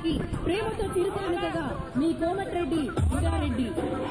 గారికి ప్రేమతో చిరుకానుకగా మీ కోమటిరెడ్డి సుధారెడ్డి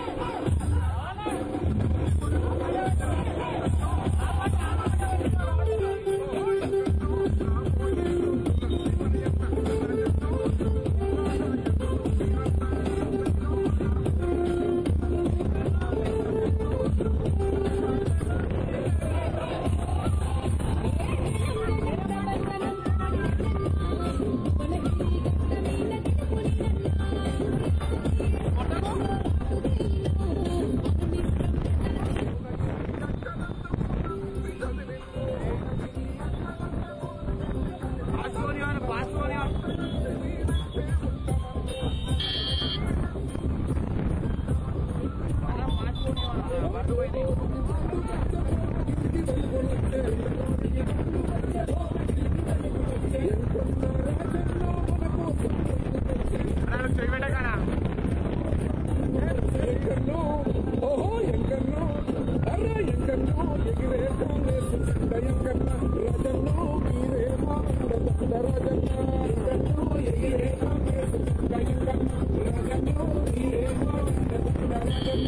ఎంకన్నో ఓహో ఎంకన్నో అర్ర ఎంకన్నో ఎగిరే కాంగ్రెస్ ఎంకన్న రాజన్నో మీరే మాండ రాజన్న ఎంకన్నో ఎగిరే కాంగ్రెస్ ఎంకన్న రాజన్నో మీరే మాండ రాజన్న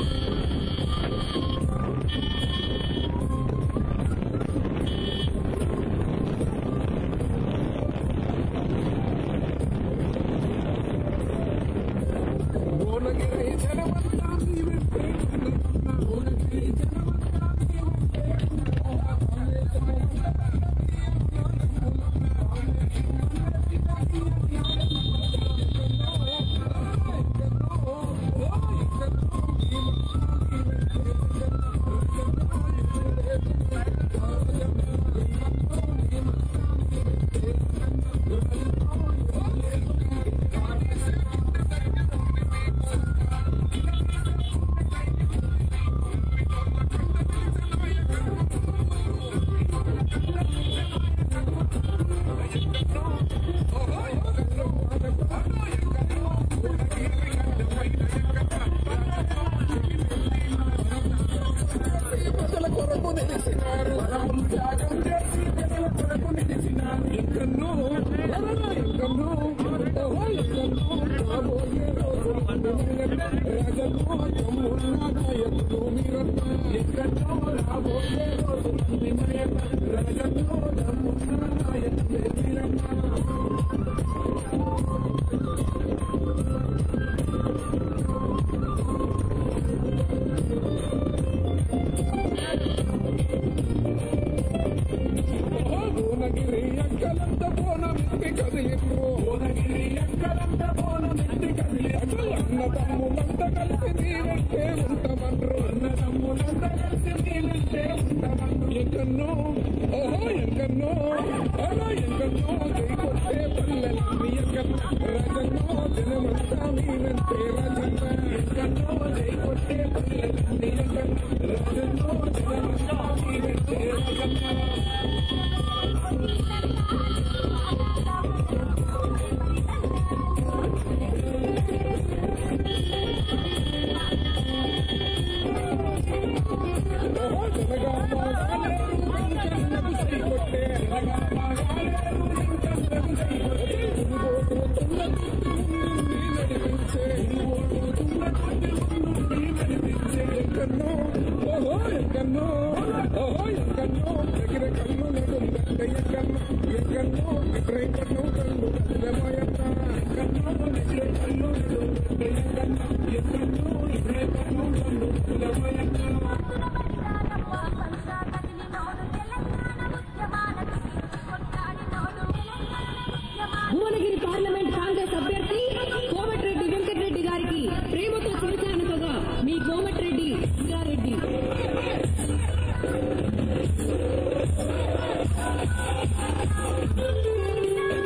భువనగిరి జనమంతా నీ వెంటే ఉన్నదన్న. భువనగిరి జనమంతా నీ వెంటే ప్రజల కొరకు నిలిచినారు వరములు త్యాగం చేసి ప్రజల కొరకు నిలిచినారు ఎక్కన్నో అరరా ఎక్కన్నో ఓహో ఎక్కన్నో రాబోయే రోజులు రాజన్నో తమ్మున్న నాయకుడు మీరన్న ఎక్కన్నో రాబోయే రోజులు రాజన్నో తమ్మున్న నాయకుడు మీరన్న భువనగిరి ఎక్కలంత బోనమిత్తి కదిలిపు భువనగిరి ఎక్కలంత బోనమిత్తి కదిలిపు అన్న తమ్ములంత కలిసి నీవంటే ఉంటామన్రు అన్న తమ్ములంత కలిసి నీవంటే ఉంటామన్రు ఎక్కన్నో ఓహో ఎక్కన్నో అలా ఎక్కన్నో జైకొట్టే పల్లెలన్నీ ఎక్కన్న రాజన్నో జనమంతా నీవంటే రాజన్న ఎక్కన్నో జైకొట్టే పల్లెలన్నీ ఎక్కన్న రాజన్నో జనమంతా నీవంటే రాజన్న భువనగిరి పార్లమెంట్ కాంగ్రెస్ అభ్యర్థి కోమటిరెడ్డి వెంకటరెడ్డి గారికి ప్రేమతో చిరుకానుకగా మీ కోమటిరెడ్డి సుధారెడ్డి Thank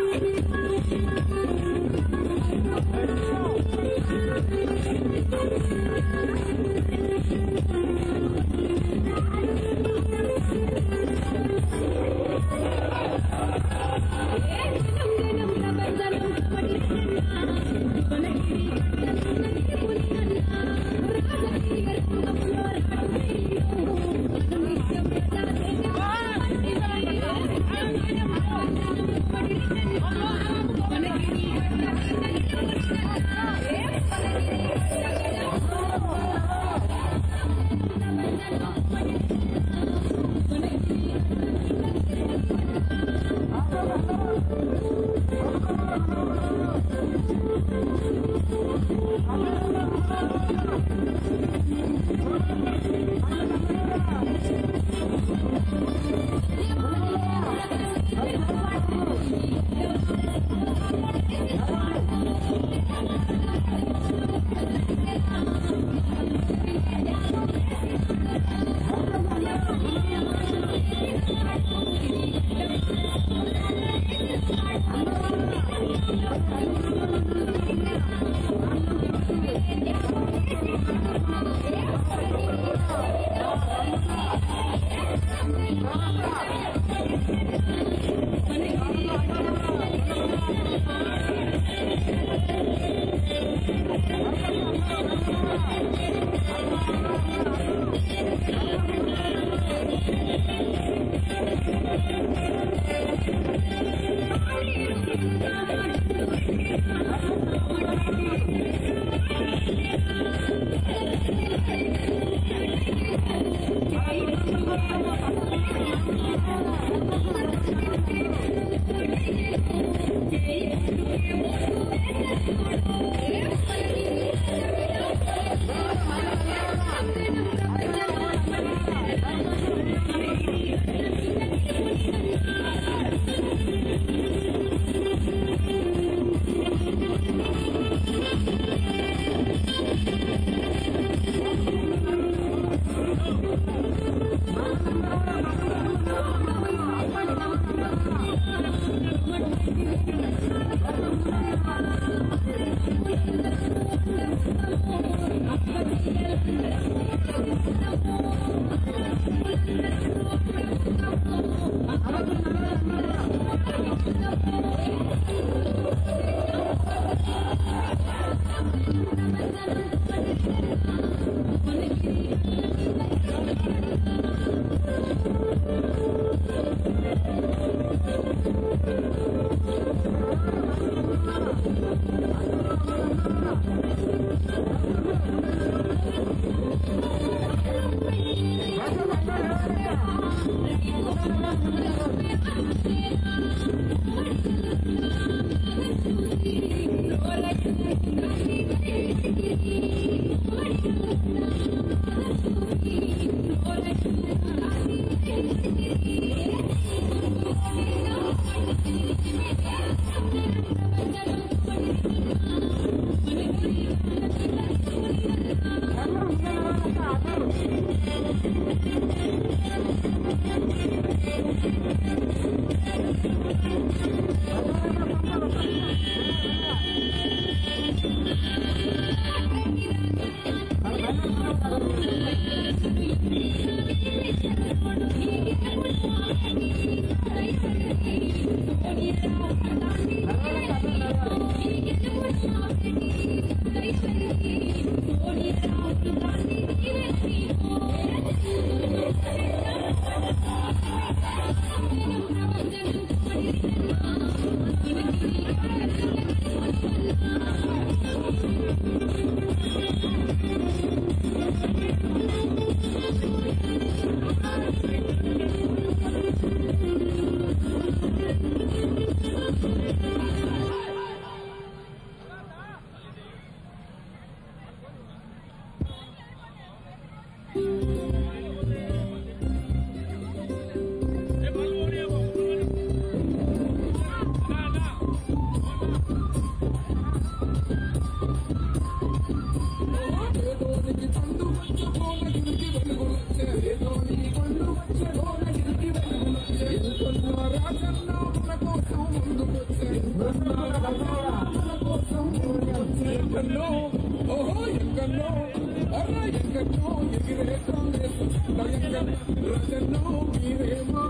ఎక్కడో ఓహో ఎక్కడో అరే ఎక్కడో ఎగిరే కాంగ్రెస్ భయంకర రజనో మీరేమో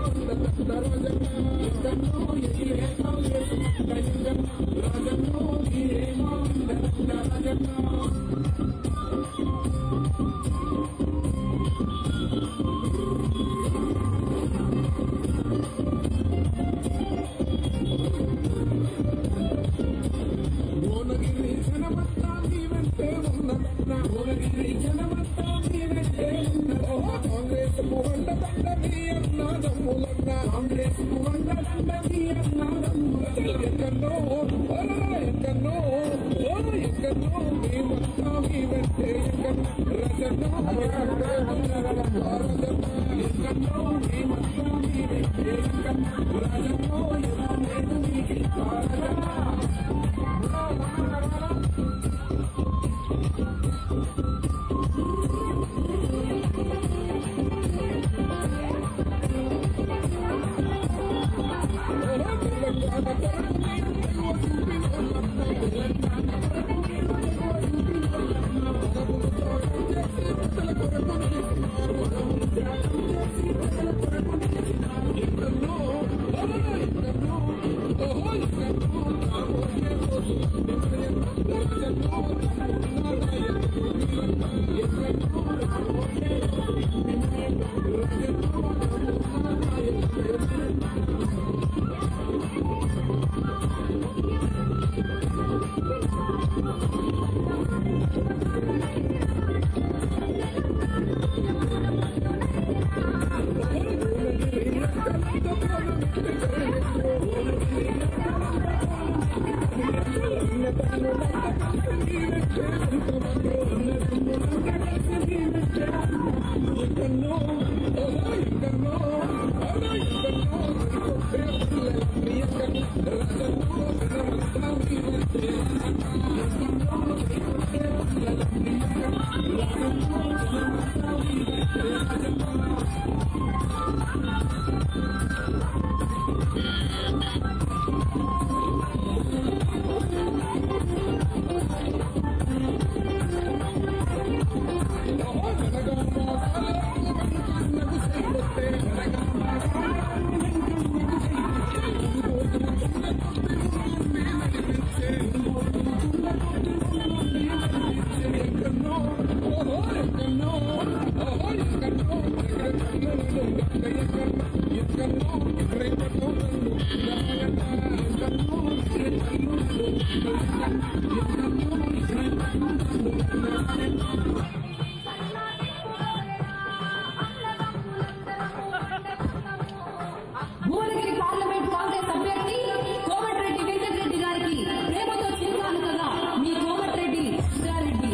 రజన ఎక్కడో ఎగిరే కాంగ్రెస్ భయంకర రజనో మీరేమో రజన భువనగిరి జనమంతా మీ వెంటే ఉన్నదన్న భువనగిరి జనమంతా మీ వెంటే ఉన్నదో కాంగ్రెస్ ముహండ దండ మీ అన్నదమ్ములన్న కాంగ్రెస్ ముహండ దండ మీ అన్నదమ్ములన్న ఎక్కడో అరే ఎక్కడో ఓ ఎక్కడో మేమంతా మీ వెంటే ఎక్కడ రజనో ఎక్కడో మేమంతా మీ వెంటే ఎక్కడ రజనో ఎక్కడో మీకు రజనో భువనగిరి పార్లమెంట్ కాంగ్రెస్ అభ్యర్థి కోమటిరెడ్డి వెంకటరెడ్డి గారికి ప్రేమతో చిరుకానుకగా మీ కోమటిరెడ్డి సుధారెడ్డి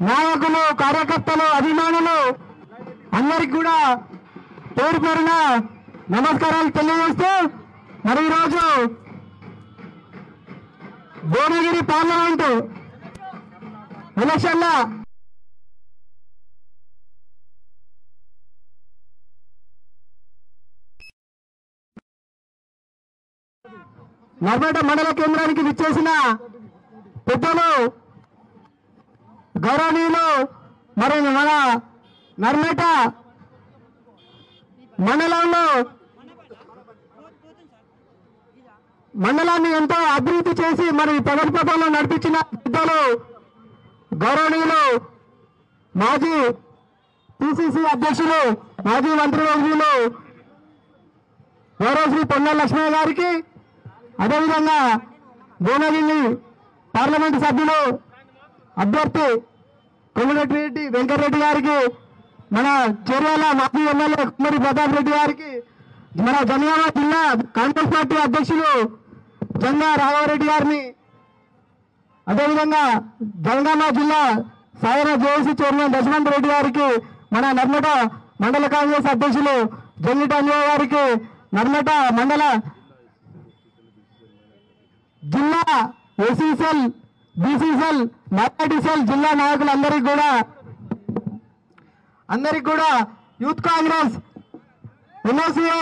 నాయకులు కార్యకర్తలు అభిమానులు అందరికి కూడా పేరు పేరున నమస్కారాలు తెలియజేస్తూ మరి ఈరోజు భువనగిరి పార్లమెంటు ఎలక్షన్ల నర్మేట మండల కేంద్రానికి విచ్చేసిన పెద్దలు గౌరవనీయులు మరి మన నర్మేట మండలంలో మండలాన్ని ఎంతో అభివృద్ధి చేసి మరి ప్రగతిపథంలో నడిపించిన పెద్దలు గౌరవనీయులు మాజీ పిసిసి అధ్యక్షులు మాజీ మంత్రివర్యులు గౌరవ శ్రీ పొన్న లక్ష్మయ్య గారికి అదేవిధంగా భువనగిరి పార్లమెంటు సభ్యులు అభ్యర్థి కొమ్మిరెడ్డి వెంకటరెడ్డి గారికి మన చర్యల మాజీ ఎమ్మెల్యే కుమ్మరి ప్రతాప్ రెడ్డి గారికి మన జనగామ జిల్లా కాంగ్రెస్ పార్టీ అధ్యక్షులు జంగా రాఘవరెడ్డి గారిని అదేవిధంగా జనగామ జిల్లా సాయన జేఏసీ చైర్మన్ దశమంత్ రెడ్డి గారికి మన నర్మట మండల కాంగ్రెస్ అధ్యక్షులు జంగిట అంజయ్య గారికి నర్మట మండల జిల్లా ఎస్సీసెల్ బీసీసెల్ మైనార్టీ సెల్ జిల్లా నాయకులందరికీ కూడా అందరికి కూడా యూత్ కాంగ్రెస్ ఎన్ఓసిఐ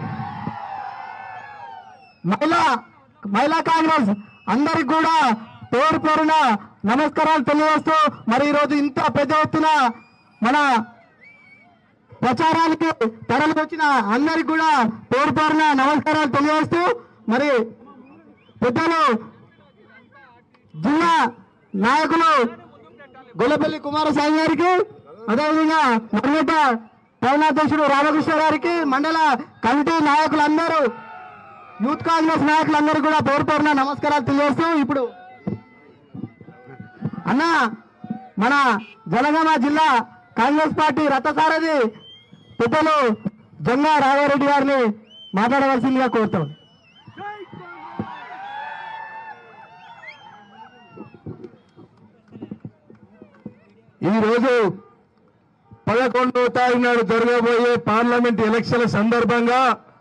మహిళా మహిళా కాంగ్రెస్ అందరికి కూడా పేరు పేరున నమస్కారాలు తెలియజేస్తూ మరి ఈరోజు ఇంత పెద్ద ఎత్తున మన ప్రచారానికి తరలి వచ్చిన అందరికి కూడా పేరు పేరున నమస్కారాలు తెలియజేస్తూ మరి పెద్దలు జిల్లా నాయకులు గొల్లపల్లి కుమారస్వామి గారికి అదేవిధంగా మర్మేట టౌనాధ్యక్షుడు రామకృష్ణ గారికి మండల కమిటీ నాయకులందరూ యూత్ కాంగ్రెస్ నాయకులందరూ కూడా పేరు పేరున నమస్కారాలు తెలియజేస్తూ ఇప్పుడు అన్న మన జనగామ జిల్లా కాంగ్రెస్ పార్టీ రథసారథి పెద్దలు జంగా రాఘారెడ్డి గారిని మాట్లాడవలసిందిగా కోరుతాం ఈరోజు పదకొండవ తారీఖు నాడు జరగబోయే పార్లమెంట్ ఎలక్షన్ల సందర్భంగా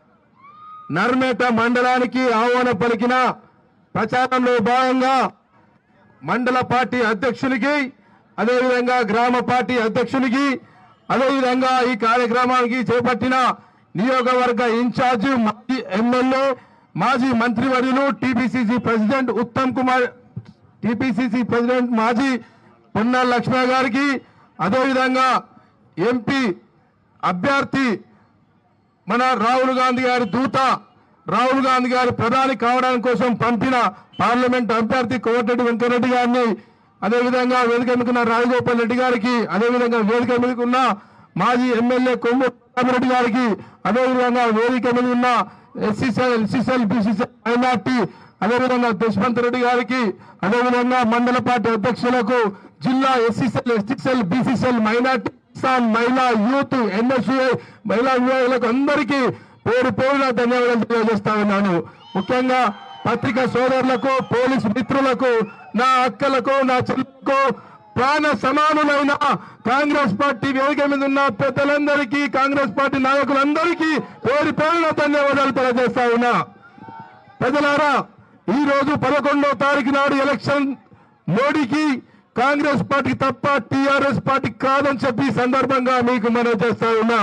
నర్మేట మండలానికి ఆహ్వానం పలికిన ప్రచారంలో భాగంగా మండల పార్టీ అధ్యక్షునికి అదేవిధంగా గ్రామ పార్టీ అధ్యక్షునికి అదేవిధంగా ఈ కార్యక్రమానికి చేపట్టిన నియోగవర్గ ఇన్ఛార్జి మాజీ ఎమ్మెల్యే మాజీ మంత్రివర్యులు TPCC president Uttam Kumar TPCC president మాజీ పొన్నాల లక్ష్మణ గారికి అదేవిధంగా ఎంపీ అభ్యర్థి మన రాహుల్ గాంధీ గారి దూత రాహుల్ గాంధీ గారి ప్రధాని కావడానికి కోసం పంపిన పార్లమెంట్ అభ్యర్థి కోమటిరెడ్డి వెంకరెడ్డి గారిని అదేవిధంగా వేదిక మీదకున్న రాజగోపాల్ రెడ్డి గారికి అదేవిధంగా వేదిక మీదకి ఉన్న మాజీ ఎమ్మెల్యే కొమ్ము రెడ్డి గారికి అదేవిధంగా వేదిక మీద ఉన్న ఎస్సీసీఎల్ ఎల్సీసీఎల్ బీసీసీఎల్ మైనార్టీ అదేవిధంగా దుష్మంత్ రెడ్డి గారికి అదేవిధంగా మండల పార్టీ అధ్యక్షులకు జిల్లా ఎస్సీసీఎల్ ఎస్టీసీఎల్ బీసీసీఎల్ మైనార్టీ కిసాన్ మహిళా యూత్ ఎన్ఎస్యుఐ మహిళా విభాగాలకు అందరికీ పేరు పేరున ధన్యవాదాలు తెలియజేస్తా ఉన్నాను ముఖ్యంగా పత్రికా సోదరులకు పోలీస్ మిత్రులకు నా అక్కలకు నా చెల్లకు ప్రాణ సమానులైన కాంగ్రెస్ పార్టీ వేదిక మీద ఉన్న పెద్దలందరికీ కాంగ్రెస్ పార్టీ నాయకులందరికీ పేరు పేరున ధన్యవాదాలు తెలియజేస్తా ఉన్నా ప్రజలారా ఈ రోజు పదకొండవ తారీఖు నాడు ఎలక్షన్ మోడీకి కాంగ్రెస్ పార్టీ తప్ప టిఆర్ఎస్ పార్టీ కాదని చెప్పి ఈ సందర్భంగా మీకు మనవి చేస్తా ఉన్నా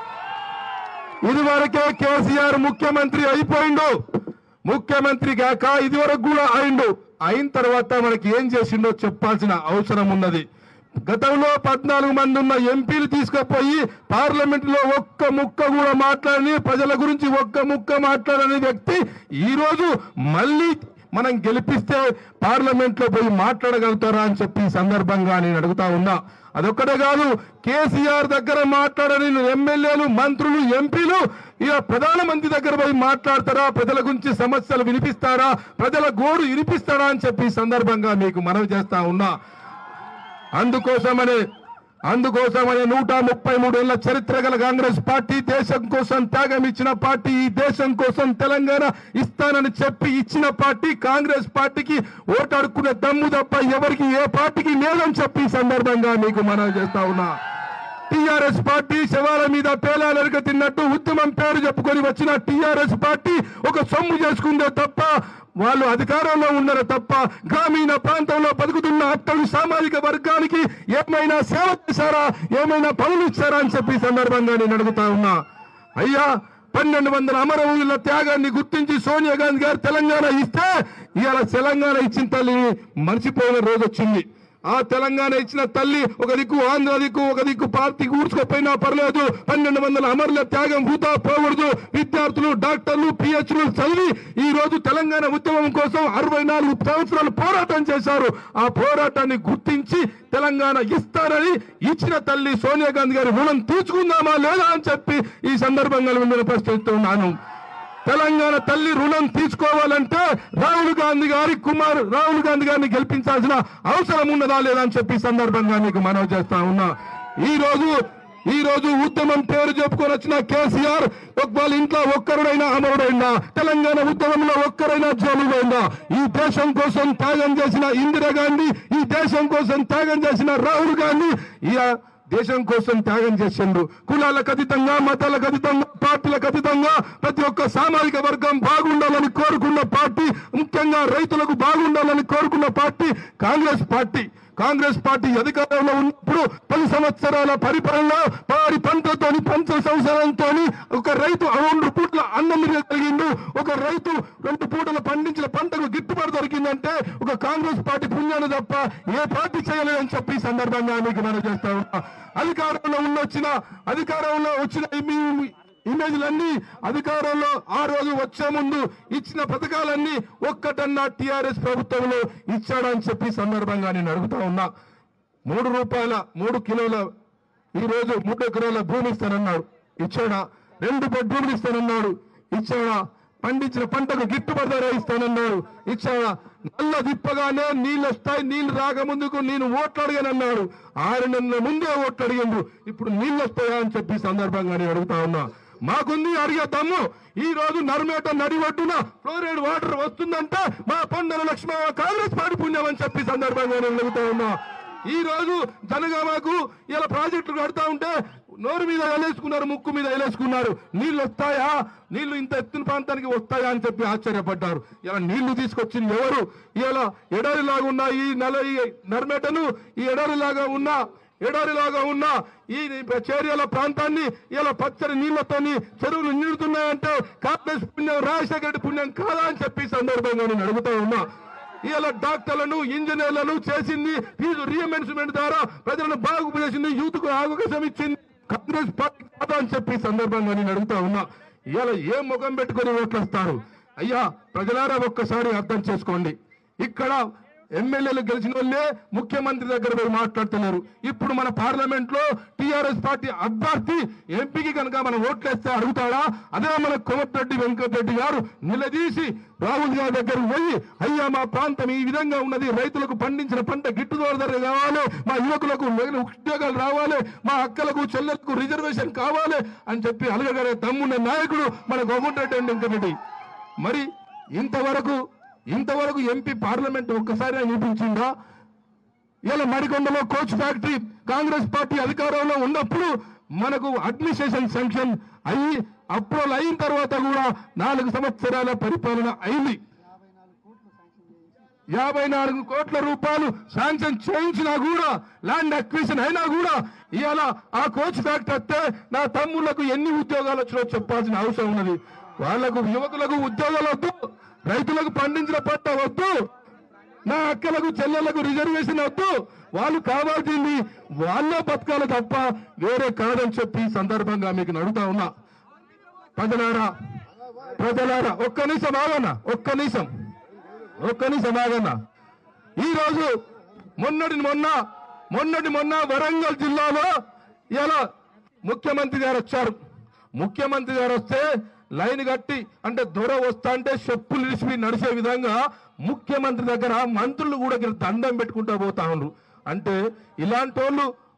ఇదివరకే కేసీఆర్ ముఖ్యమంత్రి అయిపోయిండు ముఖ్యమంత్రి కాక ఇదివరకు కూడా అయిండు అయిన తర్వాత మనకి ఏం చేసిండో చెప్పాల్సిన అవసరం ఉన్నది గతంలో పద్నాలుగు మంది ఉన్న ఎంపీలు తీసుకుపోయి పార్లమెంట్ లో ఒక్క ముక్క కూడా మాట్లాడని ప్రజల గురించి ఒక్క ముక్క మాట్లాడని వ్యక్తి ఈ రోజు మళ్ళీ మనం గెలిపిస్తే పార్లమెంట్ లో పోయి మాట్లాడగలుగుతారా అని చెప్పి ఈ సందర్భంగా నేను అడుగుతా ఉన్నా అదొక్కటే కాదు కేసీఆర్ దగ్గర మాట్లాడని ఎమ్మెల్యేలు మంత్రులు ఎంపీలు ఇక ప్రధానమంత్రి దగ్గర పోయి మాట్లాడతారా ప్రజల గురించి సమస్యలు వినిపిస్తారా ప్రజల గోడు వినిపిస్తారా అని చెప్పి ఈ సందర్భంగా మీకు మనవి చేస్తా ఉన్నా అందుకోసమనే అందుకోసమని నూట ముప్పై మూడేళ్ల చరిత్ర గల కాంగ్రెస్ పార్టీ దేశం కోసం త్యాగం ఇచ్చిన పార్టీ ఈ దేశం కోసం తెలంగాణ ఇస్తానని చెప్పి ఇచ్చిన పార్టీ కాంగ్రెస్ పార్టీకి ఓటాడుకునే దమ్ము తప్ప ఎవరికి ఏ పార్టీకి లేదని చెప్పి ఈ సందర్భంగా మీకు మనం చేస్తా ఉన్నా టిఆర్ఎస్ పార్టీ శవాల మీద పేలాలెరక తిన్నట్టు ఉద్యమం పేరు చెప్పుకొని వచ్చిన టిఆర్ఎస్ పార్టీ ఒక సొమ్ము చేసుకుందే తప్ప వాళ్ళు అధికారంలో ఉన్నారు తప్ప గ్రామీణ ప్రాంతంలో బతుకుతున్న అట్టడు సామాజిక వర్గానికి ఏమైనా సేవ చేశారా ఏమైనా పనులు ఇచ్చారా అని చెప్పి ఈ సందర్భంగా నేను అడుగుతా ఉన్నా అయ్యా పన్నెండు వందల అమరవీరుల త్యాగాన్ని గుర్తించి సోనియా గాంధీ గారు తెలంగాణ ఇస్తే ఇవాళ తెలంగాణ ఇచ్చిన తల్లిని మర్చిపోయిన రోజు వచ్చింది ఆ తెలంగాణ ఇచ్చిన తల్లి ఒక దిక్కు ఆంధ్ర దిక్కు ఒక దిక్కు పార్టీ ఊడ్చుకోపోయినా పర్లేదు పన్నెండు వందల అమరుల త్యాగం వృధా పోకూడదు విద్యార్థులు డాక్టర్లు పిహెచ్లు చదివి ఈ రోజు తెలంగాణ ఉద్యమం కోసం అరవై నాలుగు సంవత్సరాలు పోరాటం చేశారు ఆ పోరాటాన్ని గుర్తించి తెలంగాణ ఇస్తారని ఇచ్చిన తల్లి సోనియా గాంధీ గారి రుణం తీర్చుకుందామా లేదా అని చెప్పి ఈ సందర్భంగా మిమ్మల్ని ప్రశ్నిస్తున్నాను తెలంగాణ తల్లి రుణం తీసుకోవాలంటే రాహుల్ గాంధీ గారి కుమార్ రాహుల్ గాంధీ గారిని గెలిపించాల్సిన అవసరం ఉన్నదా లేదా అని చెప్పి ఈ సందర్భంగా మీకు మనవి చేస్తా ఉన్నా ఈ రోజు ఈ రోజు ఉద్యమం పేరు చెప్పుకొని వచ్చిన కేసీఆర్ ఒక వాళ్ళ ఇంట్లో ఒక్కరుడైనా అమరుడైనా తెలంగాణ ఉద్యమంలో ఒక్కరైనా జైలుడైనా ఈ దేశం కోసం త్యాగం చేసిన ఇందిరాగాంధీ ఈ దేశం కోసం త్యాగం చేసిన రాహుల్ గాంధీ ఈ దేశం కోసం త్యాగం చేసిండు కులాలకు అతీతంగా మతాలకు అతీతంగా పార్టీలకు అతీతంగా ప్రతి ఒక్క సామాజిక వర్గం బాగుండాలని కోరుకున్న పార్టీ ముఖ్యంగా రైతులకు బాగుండాలని కోరుకున్న party Congress party Congress party అధికారంలో ఉన్నప్పుడు పది సంవత్సరాల పరిపాలనలో వారి పంటతోని పంచ సంవత్సరంతో ఒక రైతు రెండు పూట్ల అన్నం కలిగిండు ఒక రైతు రెండు పూటలు పండించిన పంటకు గిట్టుబాటు దొరికిందంటే ఒక కాంగ్రెస్ పార్టీ పుణ్యాన్ని తప్ప ఏ పార్టీ చేయలేదని చెప్పి ఈ సందర్భంగా మీకు మనం చేస్తా ఉన్నా అధికారంలో ఉన్న వచ్చిన అధికారంలో వచ్చిన ఈ మీ- ఇమేజ్లన్నీ అధికారంలో ఆ రోజు వచ్చే ముందు ఇచ్చిన పథకాలన్నీ ఒక్కటన్నా టిఆర్ఎస్ ప్రభుత్వంలో ఇచ్చాడని చెప్పి సందర్భంగా నేను అడుగుతా ఉన్నా మూడు రూపాయల మూడు కిలోల ఈ రోజు మూడు ఎకరాల భూమి ఇస్తానన్నాడు ఇచ్చాడా రెండు బెడ్రూమ్లు ఇస్తానన్నాడు ఇచ్చాడా పండించిన పంటకు గిట్టుబాటు ధర ఇస్తానన్నాడు ఇచ్చాడా నల్ల దిప్పగానే నీళ్ళు వస్తాయి నీళ్లు రాకముందుకు నేను ఓట్లు అడిగానన్నాడు ఆరు నెలల ముందే ఓట్లు అడిగిండు ఇప్పుడు నీళ్ళు వస్తాయా అని చెప్పి ఈ సందర్భంగా నేను అడుగుతా ఉన్నా మాకుంది అడిగే దమ్ము ఈ రోజు నర్మేట నడి ఒడ్డున ఫ్లోరైడ్ వాటర్ వస్తుందంటే మా పొందల లక్ష్మ కాంగ్రెస్ పార్టీ పుణ్యం అని చెప్పి సందర్భంగా నేను అడుగుతా ఉన్నా ఈ రోజు జనగామకు ఇలా ప్రాజెక్టులు కడతా ఉంటే నోరు మీద వేలేసుకున్నారు ముక్కు మీద వేలేసుకున్నారు నీళ్లు వస్తాయా నీళ్లు ఇంత ఎత్తున ప్రాంతానికి వస్తాయా అని చెప్పి ఆశ్చర్యపడ్డారు ఇలా నీళ్లు తీసుకొచ్చింది ఎవరు ఇలా ఎడారిలాగా ఉన్న ఈ నెల ఈ నర్మేటను ఈ ఎడారిలాగా ఉన్న ఎడారిలాగా ఉన్న ఈ చేరియల ప్రాంతాన్ని ఇలా పచ్చని నీళ్లతోని చెరువులు నిండుతున్నాయంటే కాంగ్రెస్ పుణ్యం రాజశేఖర రెడ్డి పుణ్యం కాదా అని చెప్పి ఈ సందర్భంగా నేను అడుగుతా ఉన్నా ఇలా డాక్టర్లను ఇంజనీర్లను చేసింది ఫీజు రియంబర్స్మెంట్ ద్వారా ప్రజలను బాగు చేసింది యూత్ కు అవకాశం ఇచ్చింది కాంగ్రెస్ పార్టీ కాదా అని చెప్పి ఈ సందర్భంగా నేను అడుగుతా ఉన్నా ఇలా ఏ ముఖం పెట్టుకొని ఓట్లేస్తారు అయ్యా ప్రజలారా ఒక్కసారి అర్థం చేసుకోండి ఇక్కడ ఎమ్మెల్యేలు గెలిచిన వాళ్ళే ముఖ్యమంత్రి దగ్గర పోయి మాట్లాడుతున్నారు ఇప్పుడు మన పార్లమెంట్ లో టిఆర్ఎస్ పార్టీ అభ్యర్థి ఎంపీకి కనుక మనం ఓట్లేస్తే అడుగుతాడా అదే మన కోమటిరెడ్డి వెంకటరెడ్డి గారు నిలదీసి రాహుల్ గారి దగ్గరకు పోయి అయ్యా మా ప్రాంతం ఈ విధంగా ఉన్నది రైతులకు పండించిన పంట గిట్టుబాటు ధర కావాలి మా యువకులకు మిగిలిన ఉద్యోగాలు రావాలి మా అక్కలకు చెల్లెలకు రిజర్వేషన్ కావాలి అని చెప్పి అలగగలే తమ్మున్న నాయకుడు మన కోమటిరెడ్డి వెంకటరెడ్డి మరి ఇంతవరకు ఇంతవరకు ఎంపీ పార్లమెంట్ ఒక్కసారి నిరూపించిందా ఇలా మరికొండలో కోచ్ ఫ్యాక్టరీ కాంగ్రెస్ పార్టీ అధికారంలో ఉన్నప్పుడు మనకు అడ్మినిస్ట్రేషన్ శాంక్షన్ అయ్యి అప్రూవల్ అయిన తర్వాత కూడా నాలుగు సంవత్సరాల పరిపాలన అయింది యాభై నాలుగు కోట్ల రూపాయలు శాంక్షన్ చేయించినా కూడా ల్యాండ్ అక్విజిషన్ అయినా కూడా ఇవాళ ఆ కోచ్ ఫ్యాక్టరీ వస్తే నా తమ్ముళ్లకు ఎన్ని ఉద్యోగాలు వచ్చినో చెప్పాల్సిన అవసరం ఉన్నది వాళ్లకు యువకులకు ఉద్యోగాలు వద్దు రైతులకు పండించిన పంట వద్దు నా అక్కలకు చెల్లెలకు రిజర్వేషన్ వద్దు వాళ్ళు కావాల్సింది వాళ్ళే బతకాలి తప్ప వేరే కాదని చెప్పి ఈ సందర్భంగా మీకు నడుతా ఉన్నా ప్రజలారా ప్రజలారా ఒక్క నిమిషం ఆగన్నా ఒక్క నిమిషం ఒక్క నిమిషం ఆగన్నా ఈ రోజు మొన్నటి మొన్న మొన్నటి మొన్న వరంగల్ జిల్లాలో ఇలా ముఖ్యమంత్రి గారు వచ్చారు ముఖ్యమంత్రి గారు వస్తే లైన్ కట్టి అంటే దొర వస్తా అంటే చెప్పులు ఇరిసి నడిచే విధంగా ముఖ్యమంత్రి దగ్గర మంత్రులు కూడా ఇక్కడ దండం పెట్టుకుంటూ పోతా ఉన్నారు అంటే ఇలాంటి వాళ్ళు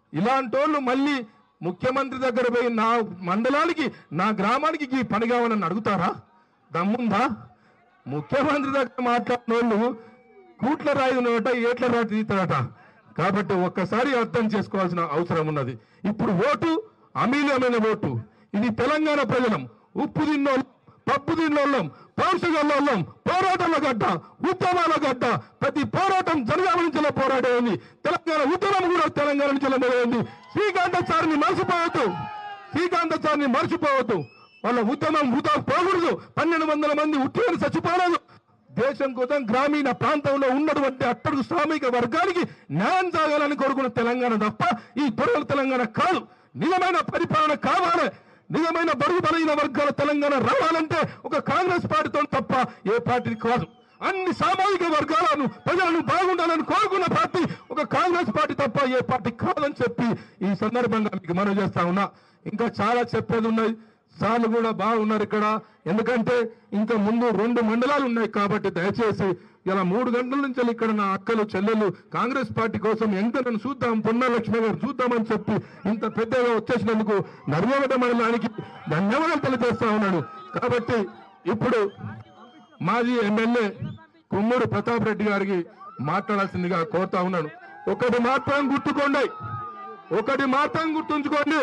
ఇలాంటి వాళ్ళు మళ్ళీ ముఖ్యమంత్రి దగ్గర పోయి నా మండలానికి నా గ్రామానికి ఈ పని కావాలని అడుగుతారా దమ్ముందా ముఖ్యమంత్రి దగ్గర మాట్లాడిన వాళ్ళు కూట్ల రాయి ఉన్నట ఏట్ల రాయి తీస్తాడట కాబట్టి ఒక్కసారి అర్థం చేసుకోవాల్సిన అవసరం ఉన్నది ఇప్పుడు ఓటు అమూల్యమైన ఓటు ఇది తెలంగాణ ప్రజలం ఉప్పు తిన్నోళ్ళం పప్పు తిన్నోళ్ళం పౌరుషగల్లోళ్ళం పోరాటాల గడ్డ ఉద్యమాల గడ్డ ప్రతి పోరాటం జనగామ నుంచి పోరాటమైంది తెలంగాణ ఉద్యమం కూడా తెలంగాణ నుంచి మొదలైంది శ్రీకాంతాచారిని మర్చిపోవద్దు శ్రీకాంతాచారిని మర్చిపోవద్దు వాళ్ళ ఉద్యమం వృధా పోకూడదు పన్నెండు వందల మంది ఉద్యోగులు చచ్చిపోలేదు దేశం కోసం గ్రామీణ ప్రాంతంలో ఉన్నటువంటి అట్టడుగు శ్రామిక వర్గానికి న్యాయం సాగాలని కోరుకున్న తెలంగాణ తప్ప ఈ దొరల తెలంగాణ కాదు నిజమైన పరిపాలన కావాలి నిజమైన బడుగు బలైన వర్గాల తెలంగాణ రావాలంటే ఒక కాంగ్రెస్ పార్టీతో తప్ప ఏ పార్టీ కాదు అన్ని సామాజిక వర్గాలను ప్రజలను బాగుండాలని కోరుకున్న పార్టీ ఒక కాంగ్రెస్ పార్టీ తప్ప ఏ పార్టీ కాదని చెప్పి ఈ సందర్భంగా మీకు మనవి చేస్తా ఉన్నా ఇంకా చాలా చెప్పేది ఉన్నాయి సార్లు కూడా బాగున్నారు ఇక్కడ ఎందుకంటే ఇంకా ముందు రెండు మండలాలు ఉన్నాయి కాబట్టి దయచేసి ఇలా మూడు గంటల నుంచి ఇక్కడ నా అక్కలు చెల్లెలు కాంగ్రెస్ పార్టీ కోసం ఎంకనను చూద్దాం పొన్నలక్ష్మి గారు చూద్దామని చెప్పి ఇంత పెద్దగా వచ్చేసినందుకు నర్మగడ్డ మండలానికి ధన్యవాదాలు తెలియజేస్తా ఉన్నాడు కాబట్టి ఇప్పుడు మాజీ ఎమ్మెల్యే కుమ్మూరు ప్రతాప్ రెడ్డి గారికి మాట్లాడాల్సిందిగా కోరుతా ఉన్నాను ఒకటి మాత్రం గుర్తుకోండి ఒకటి మాత్రం గుర్తుంచుకోండి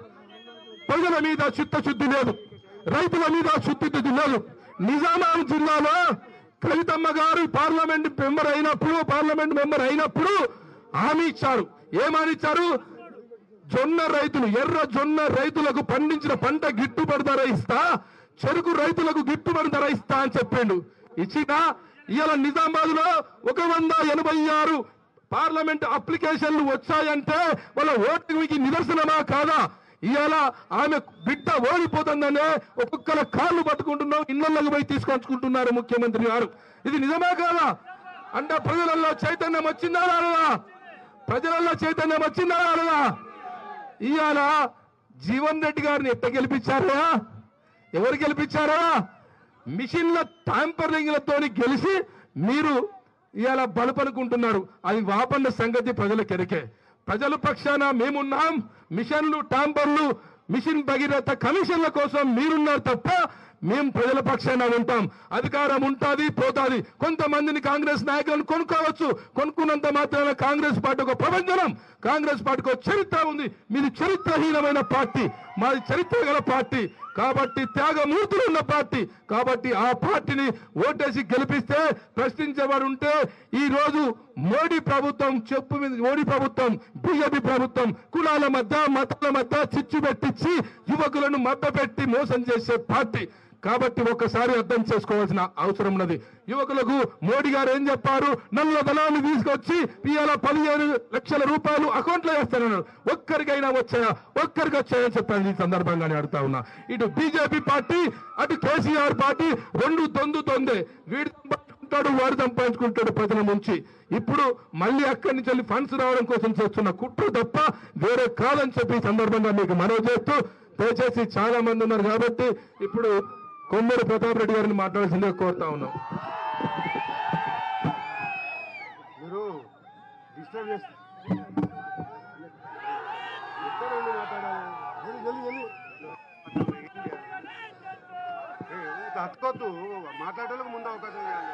ప్రజల మీద చిత్తశుద్ధి లేదు రైతుల మీద చిత్తశుద్ధి లేదు నిజామాబాద్ జిల్లాలో కవితమ్మ గారు పార్లమెంట్ మెంబర్ అయినప్పుడు పార్లమెంట్ మెంబర్ అయినప్పుడు హామీ ఇచ్చారు ఏమని ఇచ్చారు జొన్న రైతులు ఎర్ర జొన్న రైతులకు పండించిన పంట గిట్టుబడి ధర ఇస్తా చెరుకు రైతులకు గిట్టుబడి ధర ఇస్తా అని చెప్పిండు ఇచ్చిన ఇవాళ నిజామాబాద్ లో ఒక వంద ఎనభై ఆరు పార్లమెంట్ అప్లికేషన్లు వచ్చాయంటే వాళ్ళ ఓటింగ్కి నిదర్శనమా కాదా ఇవాళ ఆమె బిడ్డ ఓడిపోతుందనే ఒక్కొక్కల కాళ్ళు పట్టుకుంటున్నాం ఇళ్లలోకి పోయి తీసుకొచ్చుకుంటున్నారు ముఖ్యమంత్రి గారు ఇది నిజమా కాదా అంటే ప్రజలలో చైతన్యం వచ్చిందా రాలేదా ప్రజలలో చైతన్యం వచ్చిందా రాలేదా ఇవాళ జీవన్ రెడ్డి గారిని ఎట్ట గెలిపించారా ఎవరు గెలిపించారా మిషన్ల టాంపరింగ్లతో గెలిచి మీరు ఇవాళ బలపనుకుంటున్నారు అది వాపన్న సంగతి ప్రజలకు ఎరికే ప్రజల పక్షాన మేమున్నాం మిషన్లు టాంపర్లు మిషన్ భగీరథ కమిషన్ల కోసం మీరున్నారు తప్ప మేము ప్రజల పక్షాన ఉంటాం అధికారం ఉంటుంది పోతాది కొంతమందిని కాంగ్రెస్ నాయకులను కొనుక్కోవచ్చు కొనుక్కున్నంత మాత్రాన కాంగ్రెస్ పార్టీ ఒక ప్రపంచనం కాంగ్రెస్ పార్టీకి ఒక చరిత్ర ఉంది మీది చరిత్రహీనమైన పార్టీ మాది చరిత్ర గల పార్టీ కాబట్టి త్యాగమూర్తులు ఉన్న పార్టీ కాబట్టి ఆ పార్టీని ఓటేసి గెలిపిస్తే ప్రశ్నించేవాడు ఉంటే ఈ రోజు మోడీ ప్రభుత్వం చెప్పు మీద మోడీ ప్రభుత్వం బీజేపీ ప్రభుత్వం కులాల మధ్య మతాల మధ్య చిచ్చు పెట్టించి యువకులను మభ్యపెట్టి మోసం చేసే పార్టీ కాబట్టి ఒక్కసారి అర్థం చేసుకోవాల్సిన అవసరం ఉన్నది యువకులకు మోడీ గారు ఏం చెప్పారు నల్ల ధనాన్ని తీసుకొచ్చి ఇవాళ పదిహేను లక్షల రూపాయలు అకౌంట్లో వేస్తానన్నారు ఒక్కరికైనా వచ్చాయా ఒక్కరికి వచ్చాయని చెప్పాను ఈ సందర్భంగా నేను అడుగుతా ఉన్నా ఇటు బీజేపీ పార్టీ అటు కేసీఆర్ పార్టీ రెండు తొందుతోందే వీడి సంపాదించుకుంటాడు వాడు సంపాదించుకుంటాడు ప్రజల నుంచి ఇప్పుడు మళ్ళీ అక్కడి నుంచి వెళ్ళి ఫండ్స్ రావడం కోసం చేస్తున్న కుట్ర తప్ప వేరే కాదని చెప్పి ఈ సందర్భంగా మీకు మనవి చేస్తూ దయచేసి చాలా మంది ఉన్నారు కాబట్టి ఇప్పుడు కొమ్మూరు ప్రతాప్ రెడ్డి గారిని మాట్లాడాల్సిందిగా కోరుతా ఉన్నాం మీరు డిస్టర్బ్ చేస్తారు ఎక్కడ ఉండి మాట్లాడాలి వెళ్ళి వెళ్ళి వెళ్ళి ఏ, ఊరికే హత్తుకోవద్దు మాట్లాడేందుకు ముందు అవకాశం ఇవ్వాలి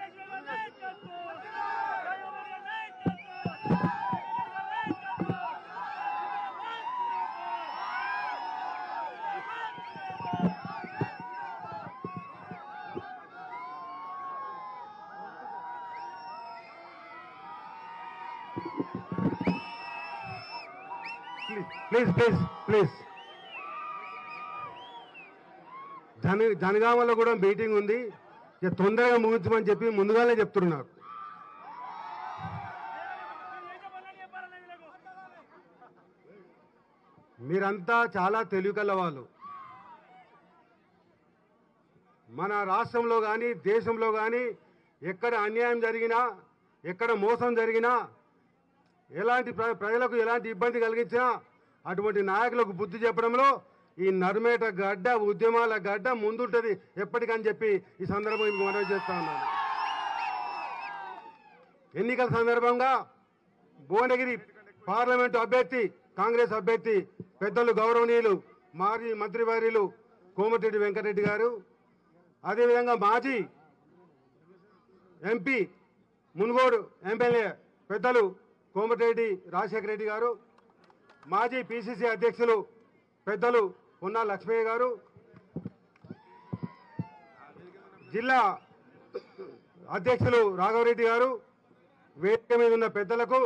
ప్లీజ్ ప్లీజ్ ప్లీజ్ జన జనగామలో కూడా మీటింగ్ ఉంది ఇక తొందరగా ముగించమని చెప్పి ముందుగానే చెప్తున్నారు మీరంతా చాలా తెలివికల వాళ్ళు మన రాష్ట్రంలో కానీ దేశంలో కానీ ఎక్కడ అన్యాయం జరిగినా ఎక్కడ మోసం జరిగినా ఎలాంటి ప్ర- ప్రజలకు ఎలాంటి ఇబ్బంది కలిగించినా అటువంటి నాయకులకు బుద్ధి చెప్పడంలో ఈ నర్మేట గడ్డ ఉద్యమాల గడ్డ ముందుంటది ఎప్పటికని చెప్పి ఈ సందర్భంగా మీకు మనవి చేస్తా ఉన్నాను ఎన్నికల సందర్భంగా భువనగిరి పార్లమెంటు అభ్యర్థి కాంగ్రెస్ అభ్యర్థి పెద్దలు గౌరవనీయులు మాజీ మంత్రివర్యులు కోమటిరెడ్డి వెంకటరెడ్డి గారు అదేవిధంగా మాజీ ఎంపీ మునుగోడు ఎమ్మెల్యే పెద్దలు కోమటిరెడ్డి రాజశేఖర రెడ్డి గారు మాజీ పిసిసి అధ్యక్షులు పెద్దలు పొన్నా లక్ష్మయ్య గారు జిల్లా అధ్యక్షులు రాఘవరెడ్డి గారు వేదిక మీద ఉన్న పెద్దలకు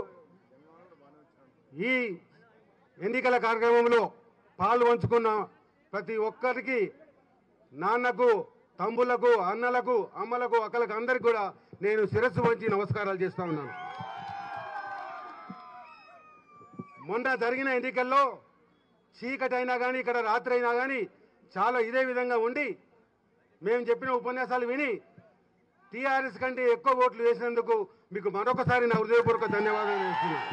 ఈ ఎన్నికల కార్యక్రమంలో పాలు పంచుకున్న ప్రతి ఒక్కరికి నాన్నకు తమ్ములకు అన్నలకు అమ్మలకు అక్కలకు అందరికి కూడా నేను శిరస్సు వంచి నమస్కారాలు చేస్తా ఉన్నాను మొన్న జరిగిన ఎన్నికల్లో చీకటి అయినా కానీ ఇక్కడ రాత్రి అయినా కానీ చాలా ఇదే విధంగా ఉండి మేము చెప్పిన ఉపన్యాసాలు విని టీఆర్ఎస్ కంటే ఎక్కువ ఓట్లు వేసినందుకు మీకు మరొకసారి నా హృదయపూర్వక ధన్యవాదాలు చేస్తున్నాను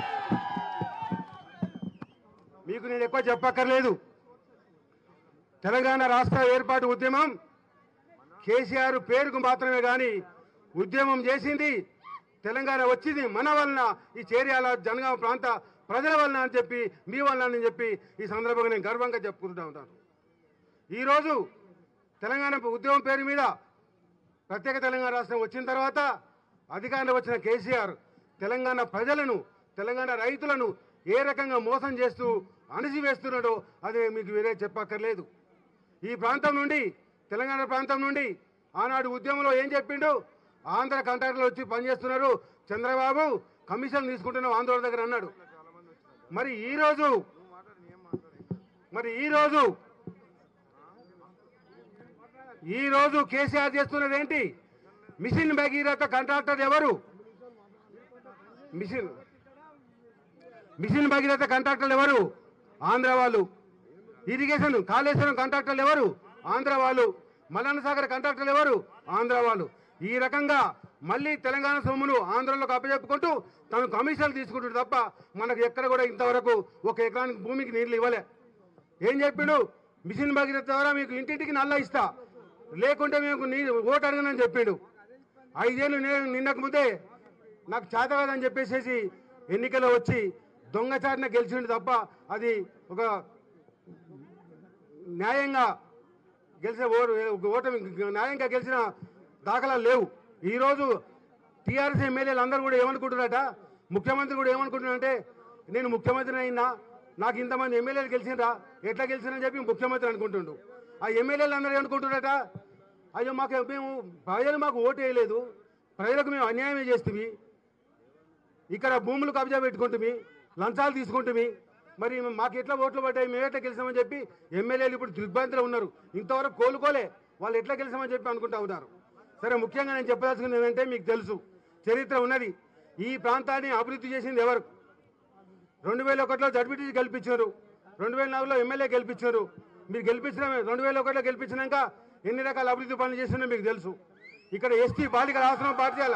మీకు నేను ఎక్కువ చెప్పక్కర్లేదు తెలంగాణ రాష్ట్ర ఏర్పాటు ఉద్యమం కేసీఆర్ పేరుకు మాత్రమే కానీ ఉద్యమం చేసింది తెలంగాణ వచ్చింది మన వలన ఈ చేర్యాల జనగామ ప్రాంత ప్రజల వలన అని చెప్పి మీ వలన అని చెప్పి ఈ సందర్భంగా నేను గర్వంగా చెప్పుకుంటూ ఉంటాను ఈరోజు తెలంగాణ ఉద్యమం పేరు మీద ప్రత్యేక తెలంగాణ రాష్ట్రం వచ్చిన తర్వాత అధికారంలో వచ్చిన కేసీఆర్ తెలంగాణ ప్రజలను తెలంగాణ రైతులను ఏ రకంగా మోసం చేస్తూ అణిచివేస్తున్నాడో అది మీకు వేరే చెప్పక్కర్లేదు ఈ ప్రాంతం నుండి తెలంగాణ ప్రాంతం నుండి ఆనాడు ఉద్యమంలో ఏం చెప్పిండు ఆంధ్ర కాంట్రాక్టర్లు వచ్చి పనిచేస్తున్నారు చంద్రబాబు కమిషన్ తీసుకుంటున్నాం ఆందోళన దగ్గర అన్నాడు మరి ఈ రోజు మరి ఈ రోజు ఈ రోజు కేసీఆర్ చేస్తున్నది ఏంటి మిషన్ భగీరథ కాంట్రాక్టర్ ఎవరు మిషన్ మిషన్ భగీరథ కాంట్రాక్టర్లు ఎవరు ఆంధ్ర వాళ్ళు ఇరిగేషన్ కాళేశ్వరం కాంట్రాక్టర్లు ఎవరు ఆంధ్ర వాళ్ళు మల్లన్న సాగర్ కాంట్రాక్టర్లు ఎవరు ఆంధ్ర వాళ్ళు ఈ రకంగా మళ్ళీ తెలంగాణ సొమ్మును ఆంధ్రలోకి అప్పచెప్పుకుంటూ తను కమిషన్లు తీసుకుంటాడు తప్ప మనకు ఎక్కడ కూడా ఇంతవరకు ఒక ఎకరానికి భూమికి నీళ్లు ఇవ్వలే ఏం చెప్పిండు మిషన్ భగీరథ ద్వారా మీకు ఇంటింటికి నల్ల ఇస్తా లేకుంటే మీకు నీ ఓటు అడగనని చెప్పిండు ఐదేళ్ళు నేను నిన్నకు ముందే నాకు చేత కాదని చెప్పేసేసి ఎన్నికల్లో వచ్చి దొంగచారిన గెలిచిండు తప్ప అది ఒక న్యాయంగా గెలిచిన ఓటు ఒక ఓటమి న్యాయంగా గెలిచిన దాఖలాలు లేవు ఈరోజు టీఆర్ఎస్ ఎమ్మెల్యేలు అందరూ కూడా ఏమనుకుంటున్నారట ముఖ్యమంత్రి కూడా ఏమనుకుంటున్నారంటే నేను ముఖ్యమంత్రి అయినా నాకు ఇంతమంది ఎమ్మెల్యేలు గెలిచినరా ఎట్లా గెలిచినని చెప్పి ముఖ్యమంత్రి అనుకుంటుండు ఆ ఎమ్మెల్యేలు అందరూ ఏమనుకుంటున్నారట అయ్యో మాకు మేము ప్రజలు మాకు ఓటు వేయలేదు ప్రజలకు మేము అన్యాయమే చేస్తుంది ఇక్కడ భూములు కబ్జా పెట్టుకుంటుమి లంచాలు తీసుకుంటుమి మరి మాకు ఎట్లా ఓట్లు పడ్డాయి మేము ఎట్లా గెలిచామని చెప్పి ఎమ్మెల్యేలు ఇప్పుడు దిగ్భ్రాంతిలో ఉన్నారు ఇంతవరకు కోలుకోలే వాళ్ళు ఎట్లా గెలిచామని చెప్పి అనుకుంటా ఉన్నారు సరే ముఖ్యంగా నేను చెప్పదలుచుకుంది ఏంటంటే మీకు తెలుసు చరిత్ర ఉన్నది ఈ ప్రాంతాన్ని అభివృద్ధి చేసింది ఎవరు రెండు వేల ఒకటిలో జడ్పీటీసీ గెలిపించారు రెండు వేల నాలుగులో ఎమ్మెల్యే గెలిపించారు మీరు గెలిపించిన రెండు వేల ఒకటిలో గెలిపించినాక ఎన్ని రకాల అభివృద్ధి పనులు చేసినా మీకు తెలుసు ఇక్కడ ఎస్టీ బాలికల ఆశ్రమం పాఠశాల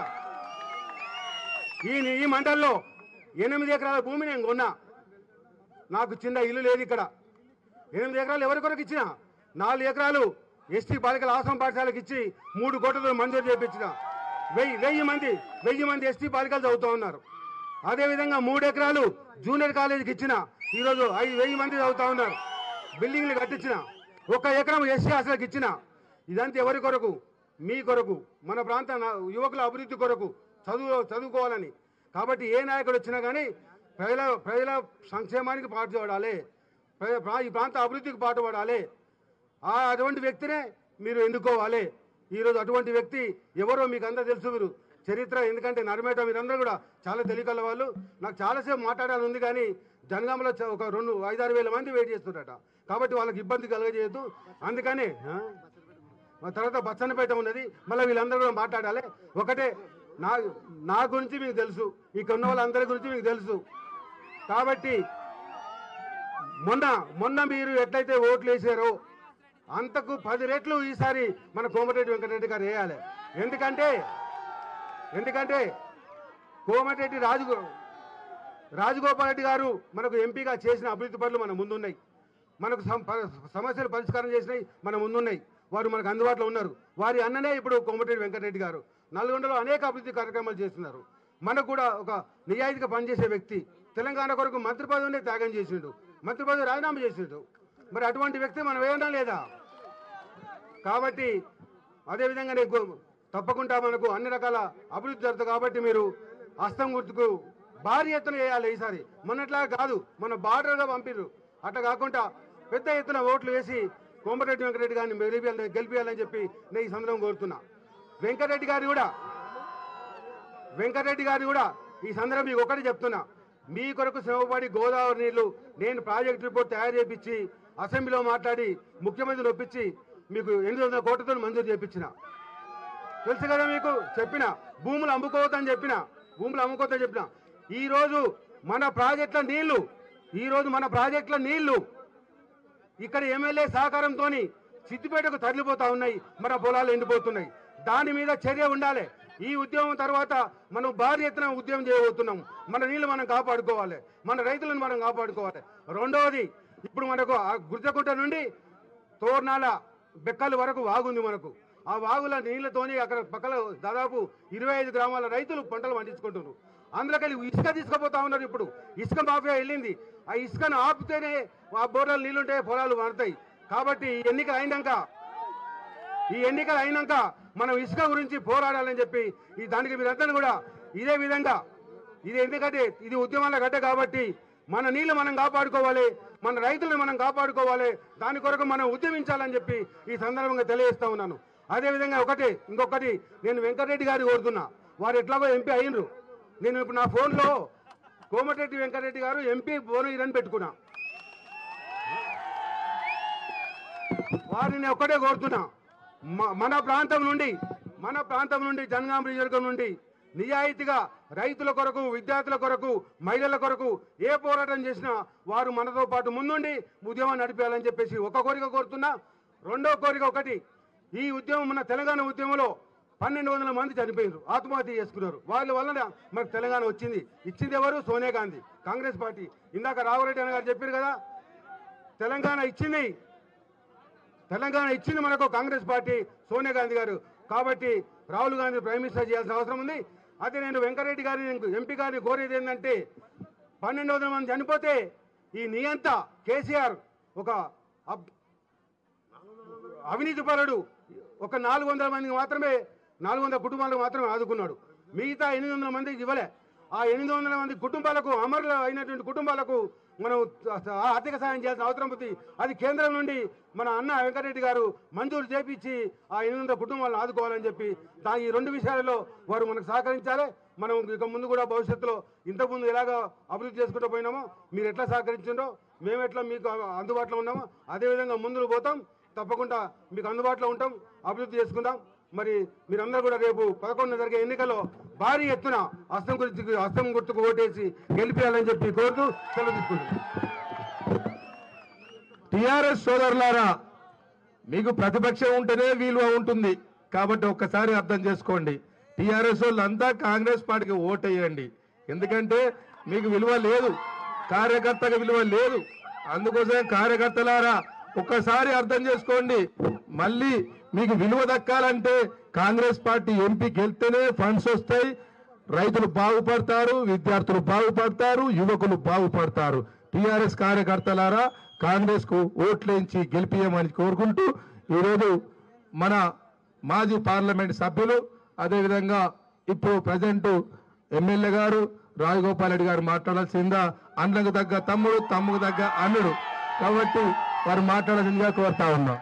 ఈ ఈ మండలంలో ఎనిమిది ఎకరాల భూమి నేను కొన్నా నాకు చిన్న ఇల్లు లేదు ఇక్కడ ఎనిమిది ఎకరాలు ఎవరి కొరకు ఇచ్చిన నాలుగు ఎకరాలు ఎస్టీ బాలికల ఆశ్రమం పాఠశాలకు ఇచ్చి మూడు కోట్లతో మంజూరు చేయించిన వెయ్యి వెయ్యి మంది వెయ్యి మంది ఎస్టీ బాలికలు చదువుతూ ఉన్నారు అదేవిధంగా మూడు ఎకరాలు జూనియర్ కాలేజీకి ఇచ్చిన ఈరోజు ఐదు వెయ్యి మంది చదువుతా ఉన్నారు బిల్డింగ్లు కట్టించిన ఒక ఎకరం ఎస్సీ హాస్టల్కి ఇచ్చిన ఇదంతా ఎవరి కొరకు మీ కొరకు మన ప్రాంత నా- యువకుల అభివృద్ధి కొరకు చదువు చదువుకోవాలని కాబట్టి ఏ నాయకుడు వచ్చినా కానీ ప్రజల ప్రజల సంక్షేమానికి పాటుపడాలి ప్ర- ప్రా- ఈ ప్రాంత అభివృద్ధికి పాటుపడాలి ఆ అటువంటి వ్యక్తినే మీరు ఎన్నుకోవాలి ఈరోజు అటువంటి వ్యక్తి ఎవరో మీకు అందరూ తెలుసు మీరు చరిత్ర ఎందుకంటే నరమేట మీరందరూ కూడా చాలా తెలియగల వాళ్ళు నాకు చాలాసేపు మాట్లాడాలని ఉంది కానీ జనగామలో చ- ఒక రెండు ఐదారు వేల మంది వెయిట్ చేస్తున్నారట కాబట్టి వాళ్ళకి ఇబ్బంది కలగజేయద్దు అందుకని ఆ? ఆ తర్వాత బచ్చన్నపేట ఉన్నది మళ్ళీ వీళ్ళందరూ కూడా మాట్లాడాలి ఒకటే నా నా గురించి మీకు తెలుసు ఇక్కడ ఉన్న వాళ్ళందరి గురించి మీకు తెలుసు కాబట్టి మొన్న మొన్న మీరు ఎట్లయితే ఓట్లు వేసారో అంతకు పది రెట్లు ఈసారి మన కోమటిరెడ్డి వెంకటరెడ్డి గారు వేయాలి ఎందుకంటే ఎందుకంటే కోమటిరెడ్డి రాజు రాజగోపాల్ రెడ్డి గారు మనకు ఎంపీగా చేసిన అభివృద్ధి పనులు మన ముందున్నాయి మనకు సమ- ప- సమస్యలు పరిష్కారం చేసినాయి మన ముందున్నాయి వారు మనకు అందుబాటులో ఉన్నారు వారి అన్ననే ఇప్పుడు కోమటిరెడ్డి వెంకటరెడ్డి గారు నల్గొండలో అనేక అభివృద్ధి కార్యక్రమాలు చేస్తున్నారు మనకు కూడా ఒక నిజాయితీగా పనిచేసే వ్యక్తి తెలంగాణ కొరకు మంత్రి పదవిని త్యాగం చేసిండు మంత్రి పదవి రాజీనామా చేసిండు మరి అటువంటి వ్యక్తి మనం వేయడం లేదా కాబట్టి అదేవిధంగా నీకు తప్పకుండా మనకు అన్ని రకాల అభివృద్ధి జరుగుతుంది కాబట్టి మీరు హస్తం గుర్తుకు భారీ ఎత్తున వేయాలి ఈసారి మొన్నట్లా కాదు మన బార్డర్గా పంపిర్రు అట్లా కాకుండా పెద్ద ఎత్తున ఓట్లు వేసి కోమటిరెడ్డి వెంకటరెడ్డి గారిని గెలిపియాలని గెలిపియాలని చెప్పి నేను ఈ సందర్భం కోరుతున్నా వెంకటరెడ్డి గారు కూడా వెంకటరెడ్డి గారు కూడా ఈ సందర్భం మీకు ఒకటి చెప్తున్నా మీ కొరకు శ్రమపడి గోదావరి నీళ్లు నేను ప్రాజెక్ట్ రిపోర్ట్ తయారు చేపించి అసెంబ్లీలో మాట్లాడి ముఖ్యమంత్రిని ఒప్పించి మీకు ఎనిమిది వందల కోట్లతో మంజూరు చేపించిన తెలుసు కదా మీకు చెప్పిన భూములు అమ్ముకోవద్దని చెప్పిన భూములు అమ్ముకోవద్దని చెప్పిన ఈ రోజు మన ప్రాజెక్టుల నీళ్లు ఈ రోజు మన ప్రాజెక్టుల నీళ్లు ఇక్కడ ఎమ్మెల్యే సహకారంతో సిద్దిపేటకు తరలిపోతా ఉన్నాయి మన పొలాలు ఎండిపోతున్నాయి దాని మీద చర్య ఉండాలి ఈ ఉద్యమం తర్వాత మనం భారీ ఎత్తున ఉద్యమం చేయబోతున్నాం మన నీళ్లు మనం కాపాడుకోవాలి మన రైతులను మనం కాపాడుకోవాలి రెండవది ఇప్పుడు మనకు ఆ గుర్జగుట్ట నుండి తోర్నాల బెక్కల వరకు వాగుంది మనకు ఆ వాగుల నీళ్లతోని అక్కడ పక్కల దాదాపు ఇరవై ఐదు గ్రామాల రైతులు పంటలు పండించుకుంటున్నారు అందులోకెళ్ళి ఇసుక తీసుకుపోతా ఉన్నారు ఇప్పుడు ఇసుక మాఫియా వెళ్ళింది ఆ ఇసుకను ఆపితేనే ఆ బోర్డలు నీళ్లుంటే పొలాలు మారుతాయి కాబట్టి ఈ ఎన్నికలు అయినాక ఈ ఎన్నికలు అయినాక మనం ఇసుక గురించి పోరాడాలని చెప్పి ఈ దానికి మీరందరూ కూడా ఇదే విధంగా ఇది ఎందుకంటే ఇది ఉద్యమాల గడ్డ కాబట్టి మన నీళ్లు మనం కాపాడుకోవాలి మన రైతులను మనం కాపాడుకోవాలి దాని కొరకు మనం ఉద్యమించాలని చెప్పి ఈ సందర్భంగా తెలియజేస్తా ఉన్నాను అదేవిధంగా ఒకటి ఇంకొకటి నేను వెంకటరెడ్డి గారి కోరుతున్నా వారు ఎట్లాగో ఎంపీ అయినరు నేను ఇప్పుడు నా ఫోన్లో కోమటిరెడ్డి వెంకటరెడ్డి గారు ఎంపీ బోనగిరని పెట్టుకున్నా వారిని ఒక్కటే కోరుతున్నా మ- మన ప్రాంతం నుండి మన ప్రాంతం నుండి జనగాం నియోజకవర్గం నుండి నిజాయితీగా రైతుల కొరకు విద్యార్థుల కొరకు మహిళల కొరకు ఏ పోరాటం చేసినా వారు మనతో పాటు ముందుండి ఉద్యమం నడిపేయాలని చెప్పేసి ఒక కోరిక కోరుతున్నా రెండో కోరిక ఒకటి ఈ ఉద్యమం మన తెలంగాణ ఉద్యమంలో పన్నెండు వందల మంది చనిపోయినారు ఆత్మహత్య చేసుకున్నారు వాళ్ళ వలన మనకు తెలంగాణ వచ్చింది ఇచ్చింది ఎవరు సోనియా గాంధీ కాంగ్రెస్ పార్టీ ఇందాక రాఘవరెడ్డి అన్న గారు చెప్పారు కదా తెలంగాణ ఇచ్చింది తెలంగాణ ఇచ్చింది మనకు కాంగ్రెస్ పార్టీ సోనియా గాంధీ గారు కాబట్టి రాహుల్ గాంధీ ప్రైమ్ మినిస్టర్ చేయాల్సిన అవసరం ఉంది అదే నేను వెంకరెడ్డి గారిని ఎంపీ గారిని కోరేది ఏంటంటే పన్నెండు వందల మంది చనిపోతే ఈ నియంత కేసీఆర్ ఒక అబ్- అవినీతి పరుడు ఒక నాలుగు వందల మందికి మాత్రమే నాలుగు వందల కుటుంబాలకు మాత్రమే ఆదుకున్నాడు మిగతా ఎనిమిది వందల మందికి ఇవ్వలే ఆ ఎనిమిది వందల మంది కుటుంబాలకు అమరులు అయినటువంటి కుటుంబాలకు మనం ఆర్థిక సాయం చేయాల్సిన అవసరం ఉంది అది కేంద్రం నుండి మన అన్న వెంకటరెడ్డి గారు మంజూరు చేపించి ఆ ఎనిమిది వందల కుటుంబాలను ఆదుకోవాలని చెప్పి దా ఈ రెండు విషయాలలో వారు మనకు సహకరించాలి మనం ఇక ముందు కూడా భవిష్యత్తులో ఇంతకుముందు ఎలాగ అభివృద్ధి చేసుకుంటూ పోయినామో మీరు ఎట్లా సహకరించిండో మేము ఎట్లా మీకు అందుబాటులో ఉన్నామో అదేవిధంగా ముందుకు పోతాం తప్పకుండా మీకు అందుబాటులో ఉంటాం అభివృద్ధి చేసుకుందాం మరి మీరందరూ కూడా రేపు పదకొండు జరిగే ఎన్నికల్లో భారీ ఎత్తున హస్తం గురించి హస్తం గుర్తుకు ఓటేసి గెలిపేయాలని చెప్పి కోరుతూ సెలవు తీసుకుంటున్నాం టిఆర్ఎస్ సోదరులారా మీకు ప్రతిపక్షం ఉంటేనే విలువ ఉంటుంది కాబట్టి ఒక్కసారి అర్థం చేసుకోండి టిఆర్ఎస్ వాళ్ళంతా కాంగ్రెస్ పార్టీకి ఓటేయండి ఎందుకంటే మీకు విలువ లేదు కార్యకర్తకు విలువ లేదు అందుకోసమే కార్యకర్తలారా ఒక్కసారి అర్థం చేసుకోండి మళ్ళీ మీకు విలువ దక్కాలంటే కాంగ్రెస్ పార్టీ ఎంపీ గెలిస్తేనే ఫండ్స్ వస్తాయి రైతులు బాగుపడతారు విద్యార్థులు బాగుపడతారు యువకులు బాగుపడతారు టిఆర్ఎస్ కార్యకర్తలారా కాంగ్రెస్ కు ఓట్లేంచి గెలిపియమని కోరుకుంటూ ఈరోజు మన మాజీ పార్లమెంట్ సభ్యులు అదేవిధంగా ఇప్పుడు ప్రజెంట్ ఎమ్మెల్యే గారు రాజగోపాల్ రెడ్డి గారు మాట్లాడాల్సిందా అన్నకు తగ్గ తమ్ముడు తమ్ముకు తగ్గ అన్నుడు కాబట్టి వారు మాట్లాడాల్సిందిగా కోరుతా ఉన్నాం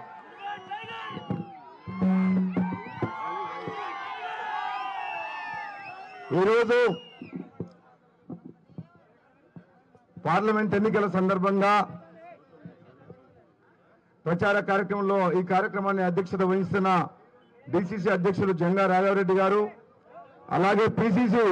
ఈరోజు పార్లమెంట్ ఎన్నికల సందర్భంగా ప్రచార కార్యక్రమంలో ఈ కార్యక్రమాన్ని అధ్యక్షత వహిస్తున్న డిసిసి అధ్యక్షులు జంగా రాఘవరెడ్డి గారు అలాగే పిసిసి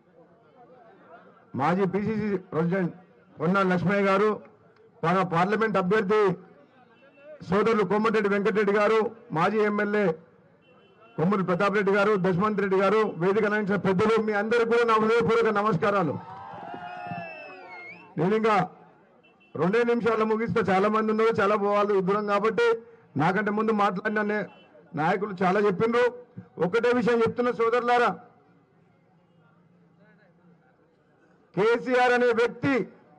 మాజీ పిసిసి ప్రెసిడెంట్ పొన్నా లక్ష్మయ్య గారు మన పార్లమెంట్ అభ్యర్థి సోదరులు కోమటిరెడ్డి వెంకటరెడ్డి గారు మాజీ ఎమ్మెల్యే కొమ్మూరి ప్రతాప్ రెడ్డి గారు దశమంత్ రెడ్డి గారు వేదిక అలంకరించిన పెద్దలు మీ అందరికీ కూడా నా హృదయపూర్వక నమస్కారాలు నేను ఇంకా రెండే నిమిషాల్లో ముగిస్తే చాలా మంది ఉన్నారు చాలా పోవాలి దూరం కాబట్టి నాకంటే ముందు మాట్లాడిన నే- నాయకులు చాలా చెప్పిండ్రు ఒకటే విషయం చెప్తున్న సోదరులారా కేసీఆర్ అనే వ్యక్తి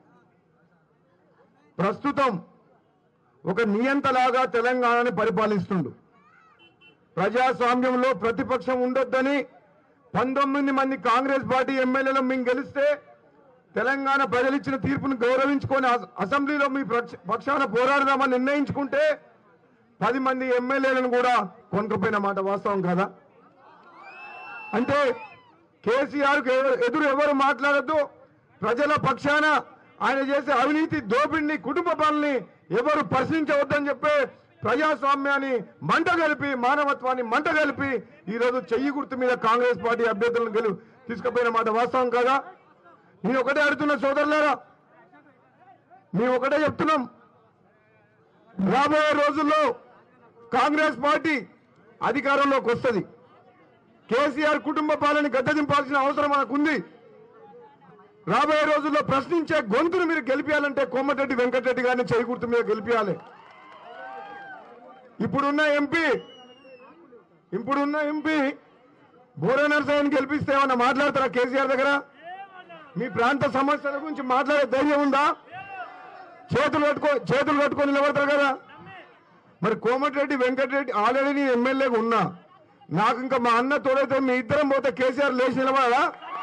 ప్రస్తుతం ఒక నియంతలాగా తెలంగాణని పరిపాలిస్తుండు ప్రజాస్వామ్యంలో ప్రతిపక్షం ఉండొద్దని పంతొమ్మిది మంది కాంగ్రెస్ పార్టీ ఎమ్మెల్యేలు మేము గెలిస్తే తెలంగాణ ప్రజలు ఇచ్చిన తీర్పును గౌరవించుకొని అస- అసెంబ్లీలో మీ పక్ష- పక్షాన పోరాడదామని నిర్ణయించుకుంటే పది మంది ఎమ్మెల్యేలను కూడా కొనుకపోయిన మాట వాస్తవం కదా అంటే కేసీఆర్ కు ఎవ- ఎదురు ఎవరు మాట్లాడద్దు ప్రజల పక్షాన ఆయన చేసే అవినీతి దోపిడిని కుటుంబ పనుల్ని ఎవరు ప్రశ్నించవద్దని చెప్పే ప్రజాస్వామ్యాన్ని మంట కలిపి మానవత్వాన్ని మంట కలిపి ఈ రోజు చెయ్యి గుర్తు మీద కాంగ్రెస్ పార్టీ అభ్యర్థులను గెలు తీసుకుపోయిన మాట వాస్తవం కదా నేను ఒకటే అడుగుతున్న సోదరులారా మేము ఒకటే చెప్తున్నాం రాబోయే రోజుల్లో కాంగ్రెస్ పార్టీ అధికారంలోకి వస్తుంది కేసీఆర్ కుటుంబ పాలన గద్దెదింపాల్సిన అవసరం మనకుంది రాబోయే రోజుల్లో ప్రశ్నించే గొంతును మీరు గెలిపించాలంటే కోమటిరెడ్డి వెంకటరెడ్డి గారిని చేయి గుర్తు మీద గెలిపించాలి ఇప్పుడున్న ఎంపీ ఇప్పుడున్న ఎంపీ బోరే నరసయ్యని గెలిపిస్తే ఏమన్నా మాట్లాడతారా కేసీఆర్ దగ్గర మీ ప్రాంత సమస్యల గురించి మాట్లాడే ధైర్యం ఉందా చేతులు కట్టుకో చేతులు కట్టుకొని నిలబడతారు కదా మరి కోమటిరెడ్డి వెంకటరెడ్డి ఆల్రెడీ నేను ఎమ్మెల్యేగా ఉన్నా నాకు ఇంకా మా అన్న తోడైతే మీ ఇద్దరం పోతే కేసీఆర్ లేచి నిలబడా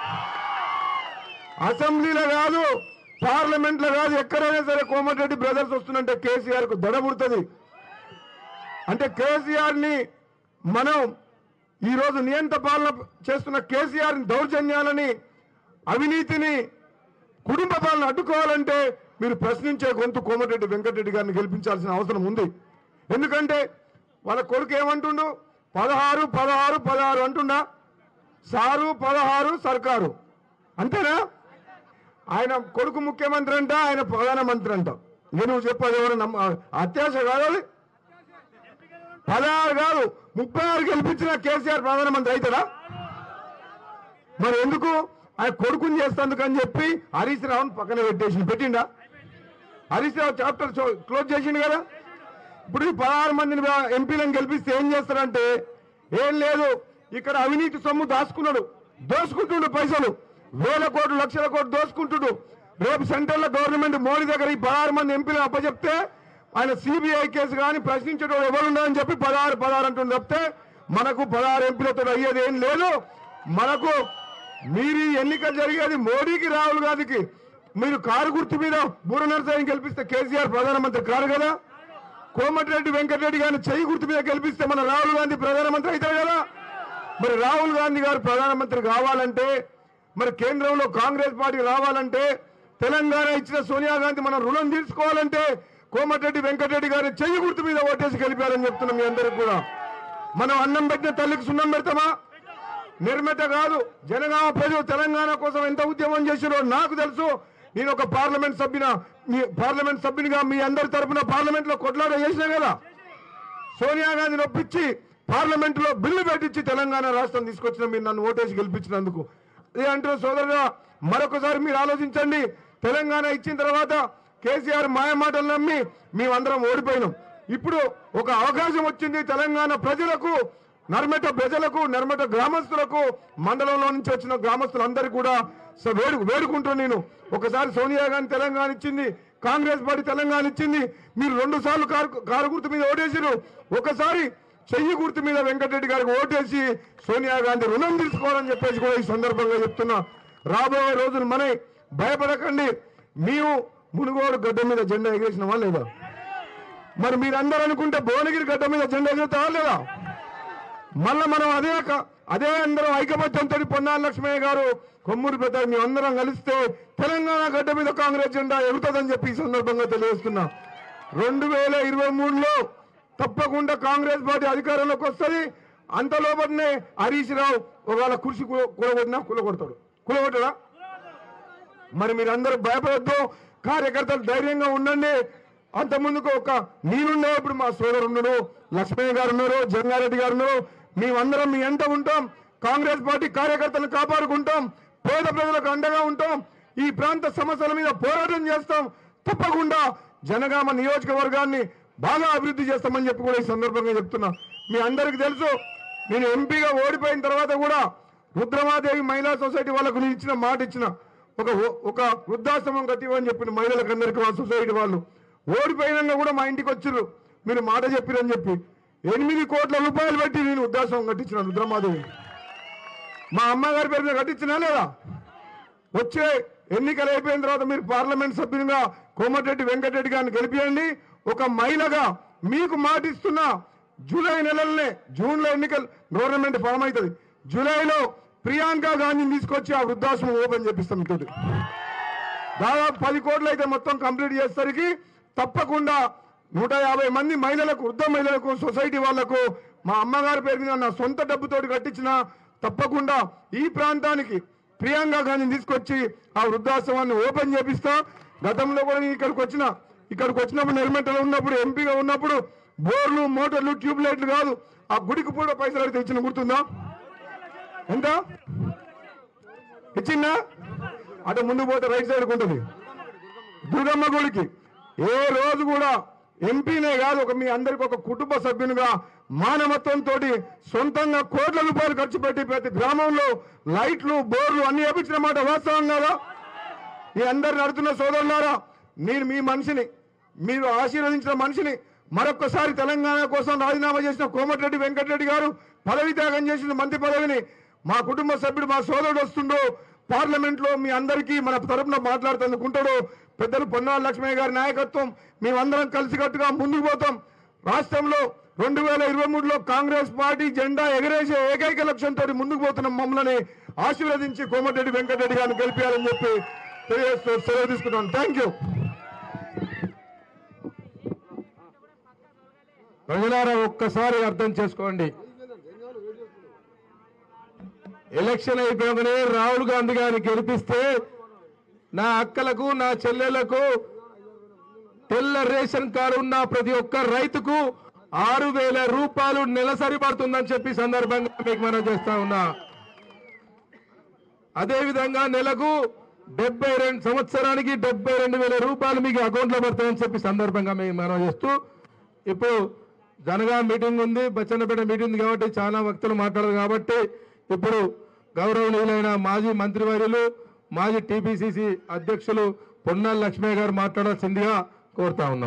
అసెంబ్లీలో కాదు పార్లమెంట్ లో కాదు ఎక్కడైనా సరే కోమటిరెడ్డి బ్రదర్స్ వస్తున్నంటే కేసీఆర్ కు దడ పుడుతుంది అంటే కేసీఆర్ ని మనం ఈ రోజు నియంత పాలన చేస్తున్న కేసీఆర్ దౌర్జన్యాలని అవినీతిని కుటుంబ పాలన అడ్డుకోవాలంటే మీరు ప్రశ్నించే గొంతు కోమటిరెడ్డి వెంకటరెడ్డి గారిని గెలిపించాల్సిన అవసరం ఉంది ఎందుకంటే వాళ్ళ కొడుకు ఏమంటుండు పదహారు పదహారు పదహారు అంటుండా సారు పదహారు సర్కారు అంతేనా ఆయన కొడుకు ముఖ్యమంత్రి అంట ఆయన ప్రధానమంత్రి అంట నేను నువ్వు చెప్పదు ఎవరు నమ్మ అత్యాశ కాదు అది? పదహారు కాదు ముప్పై ఆరు గెలిపించిన కేసీఆర్ ప్రధానమంత్రి అవుతాడా మరి ఎందుకు ఆయన కొడుకుని చేస్తందుకు అని చెప్పి హరీష్ రావుని పక్కన పెట్టేసి పెట్టిండా హరీష్ రావు చాప్టర్ క్లోజ్ చేసిండు కదా ఇప్పుడు ఈ పదహారు మందిని బా- ఎంపీలను గెలిపిస్తే ఏం చేస్తారంటే ఏం లేదు ఇక్కడ అవినీతి సొమ్ము దాచుకున్నాడు దోసుకుంటుండు పైసలు వేల కోట్లు లక్షల కోట్లు దోసుకుంటుడు రేపు సెంట్రల్ లో గవర్నమెంట్ మోడీ దగ్గర ఈ పదహారు మంది ఎంపీలు అప్పచెప్తే ఆయన సిబిఐ కేసు కానీ ప్రశ్నించడం ఎవరు ఉన్నారని చెప్పి పదహారు పదహారు అంటుంది చెప్తే మనకు పదహారు ఎంపీలతో అయ్యేది ఏం లేదు మనకు మీరు ఈ ఎన్నికలు జరిగేది మోడీకి రాహుల్ గాంధీకి మీరు కారు గుర్తు మీద బూర నరసాయిని గెలిపిస్తే కేసీఆర్ ప్రధానమంత్రి కారు కదా కోమటిరెడ్డి వెంకటరెడ్డి గారిని చెయ్యి గుర్తు మీద గెలిపిస్తే మన రాహుల్ గాంధీ ప్రధానమంత్రి అవుతారు కదా మరి రాహుల్ గాంధీ గారు ప్రధానమంత్రి కావాలంటే మరి కేంద్రంలో కాంగ్రెస్ పార్టీ రావాలంటే తెలంగాణ ఇచ్చిన సోనియా గాంధీ మనం రుణం తీర్చుకోవాలంటే కోమటిరెడ్డి వెంకటరెడ్డి గారి చెయ్యి గుర్తు మీద ఓటేసి గెలిపారని చెప్తున్నాం మీ అందరికి కూడా మనం అన్నం పెట్టిన తల్లికి సున్నం పెడతామా నిర్మిత కాదు జనగామ ప్రజలు తెలంగాణ కోసం ఎంత ఉద్యమం చేసిరో నాకు తెలుసు నేను ఒక పార్లమెంట్ సభ్యున మీ పార్లమెంట్ సభ్యునిగా మీ అందరి తరపున పార్లమెంట్ లో కొట్లాట చేసినా కదా సోనియా గాంధీని ఒప్పించి పార్లమెంట్ లో బిల్లు పెట్టించి తెలంగాణ రాష్ట్రం తీసుకొచ్చిన మీరు నన్ను ఓటేసి గెలిపించినందుకు అదే అంటున్న సోదరుగా మరొకసారి మీరు ఆలోచించండి తెలంగాణ ఇచ్చిన తర్వాత కేసీఆర్ మాయమాటలు నమ్మి మేమందరం ఓడిపోయినాం ఇప్పుడు ఒక అవకాశం వచ్చింది తెలంగాణ ప్రజలకు నర్మట ప్రజలకు నర్మట గ్రామస్తులకు మండలంలో నుంచి వచ్చిన గ్రామస్తులందరికీ కూడా స- వేడు వేడుకుంటున్నాను నేను ఒకసారి సోనియా గాంధీ తెలంగాణ ఇచ్చింది కాంగ్రెస్ పార్టీ తెలంగాణ ఇచ్చింది మీరు రెండు సార్లు కారు కారు గుర్తు మీద ఓటేసారు ఒకసారి చెయ్యి గుర్తు మీద వెంకటరెడ్డి గారికి ఓటేసి సోనియా గాంధీ రుణం తీసుకోవాలని చెప్పేసి కూడా ఈ సందర్భంగా చెప్తున్నా రాబోయే రోజులు మనై భయపడకండి మేము మునుగోడు గడ్డ మీద జెండా ఎగేసినామా లేదా మరి మీరందరూ అనుకుంటే భువనగిరి గడ్డ మీద జెండా ఎగురుతావా లేదా మళ్ళా మనం అదే క- అదే అందరం ఐకమత్యంతో పొన్నాల లక్ష్మయ్య గారు కొమ్మూరి ప్రతాప్ మేము అందరం కలిస్తే తెలంగాణ గడ్డ మీద కాంగ్రెస్ జెండా ఎగురుతుందని చెప్పి ఈ సందర్భంగా తెలియజేస్తున్నా రెండు వేల ఇరవై మూడులో తప్పకుండా కాంగ్రెస్ పార్టీ అధికారంలోకి వస్తుంది అంత లోపలనే హరీష్ రావు ఒకవేళ కృషి కూలగొట్టినా కూలగొడతాడు కూలగొట్టడా మరి మీరందరూ భయపడద్దు కార్యకర్తలు ధైర్యంగా ఉండండి అంత ముందుకు ఒక నేనుండే ఇప్పుడు మా సోదరుడు లక్ష్మయ్య గారు ఉన్నారు జంగారెడ్డి గారు ఉన్నారు మేమందరం మీ ఎంట ఉంటాం కాంగ్రెస్ పార్టీ కార్యకర్తలను కాపాడుకుంటాం పేద ప్రజలకు అండగా ఉంటాం ఈ ప్రాంత సమస్యల మీద పోరాటం చేస్తాం తప్పకుండా జనగామ నియోజకవర్గాన్ని బాగా అభివృద్ధి చేస్తామని చెప్పి కూడా ఈ సందర్భంగా చెప్తున్నా మీ అందరికీ తెలుసు నేను ఎంపీగా ఓడిపోయిన తర్వాత కూడా రుద్రమాదేవి మహిళా సొసైటీ వాళ్ళకు నేను ఇచ్చిన మాట ఇచ్చిన ఒక ఒక వృద్ధాశ్రమం కట్టివని చెప్పిన మహిళలకు అందరికీ మా సొసైటీ వాళ్ళు ఓడిపోయినాక కూడా మా ఇంటికి వచ్చిర్రు మీరు మాట చెప్పిరని చెప్పి ఎనిమిది కోట్ల రూపాయలు పెట్టి నేను వృద్ధాశ్రమం కట్టించిన రుద్రమాదేవి మా అమ్మగారి పేరు మీద కట్టించినా లేదా వచ్చే ఎన్నికలు అయిపోయిన తర్వాత మీరు పార్లమెంట్ సభ్యునిగా కోమటిరెడ్డి వెంకటరెడ్డి గారిని గెలిపియండి ఒక మహిళగా మీకు మాటిస్తున్నా జూలై నెలలనే జూన్ లో ఎన్నికలు గవర్నమెంట్ ఫామ్ అవుతుంది జూలైలో ప్రియాంక గాంధీని తీసుకొచ్చి ఆ వృద్ధాశ్రమం ఓపెన్ చేపిస్తాం మీతో దాదాపు పది కోట్లు అయితే మొత్తం కంప్లీట్ చేసేసరికి తప్పకుండా నూట యాభై మంది మహిళలకు వృద్ధ మహిళలకు సొసైటీ వాళ్లకు మా అమ్మగారి పేరు మీద నా సొంత డబ్బుతోటి కట్టించిన తప్పకుండా ఈ ప్రాంతానికి ప్రియాంక గాంధీని తీసుకొచ్చి ఆ వృద్ధాశ్రమాన్ని ఓపెన్ చేపిస్తా గతంలో కూడా నేను ఇక్కడికి వచ్చిన ఇక్కడికి వచ్చినప్పుడు నిర్మెంటలో ఉన్నప్పుడు ఎంపీగా ఉన్నప్పుడు బోర్లు మోటార్లు ట్యూబ్ లైట్లు కాదు ఆ గుడికి కూడా పైసలు అడిగితే ఇచ్చిన గుర్తుందా ఎంత ఇచ్చిందా అటు ముందు పోతే రైట్ సైడ్ ఉంటుంది దుర్గమ్మ గుడికి ఏ రోజు కూడా ఎంపీనే కాదు ఒక మీ అందరికి ఒక కుటుంబ సభ్యునిగా మానవత్వంతో సొంతంగా కోట్ల రూపాయలు ఖర్చు పెట్టి ప్రతి గ్రామంలో లైట్లు బోర్లు అన్ని వేపించిన మాట వాస్తవం కదా ఈ అందరు నడుతున్న సోదరులారా నేను మీ మనిషిని మీరు ఆశీర్వదించిన మనిషిని మరొక్కసారి తెలంగాణ కోసం రాజీనామా చేసిన కోమటిరెడ్డి వెంకటరెడ్డి గారు పదవి త్యాగం చేసిన మంత్రి పదవిని మా కుటుంబ సభ్యుడు మా సోదరుడు వస్తుండో పార్లమెంట్ లో మీ అందరికీ మన తరపున మాట్లాడుతుందుకుంటాడు పెద్దలు పొన్నాల లక్ష్మయ్య గారి నాయకత్వం మేమందరం కలిసికట్టుగా ముందుకు పోతాం రాష్ట్రంలో రెండు వేల ఇరవై మూడులో కాంగ్రెస్ పార్టీ జెండా ఎగరేసే ఏకైక లక్ష్యంతో ముందుకు పోతున్న మమ్మల్ని ఆశీర్వదించి కోమటిరెడ్డి వెంకటరెడ్డి గారిని గెలిపించాలని చెప్పి తెలియజేస్తూ సెలవు తీసుకున్నాను థ్యాంక్ యూ ప్రజలారా ఒక్కసారి అర్థం చేసుకోండి ఎలక్షన్ అయిపోగానే రాహుల్ గాంధీ గారిని గెలిపిస్తే నా అక్కలకు నా చెల్లెలకు తెల్ల రేషన్ కార్డు ఉన్న ప్రతి ఒక్క రైతుకు ఆరు వేల రూపాయలు నెలసరి పడుతుందని చెప్పి సందర్భంగా మీకు మనం చేస్తా ఉన్నా అదే విధంగా నెలకు డెబ్బై రెండు సంవత్సరానికి డెబ్బై రెండు వేల రూపాయలు మీకు అకౌంట్లో పడతాయని చెప్పి సందర్భంగా మేము మనం చేస్తూ ఇప్పుడు జనగా మీటింగ్ ఉంది బచ్చన్నపేట మీటింగ్ ఉంది కాబట్టి చాలా వ్యక్తులు మాట్లాడారు కాబట్టి ఇప్పుడు గౌరవనీయులైన మాజీ మంత్రివర్యులు మాజీ టీపీసీసీ అధ్యక్షులు పొన్నాల లక్ష్మయ్య గారు మాట్లాడాల్సిందిగా కోరుతా ఉన్నాం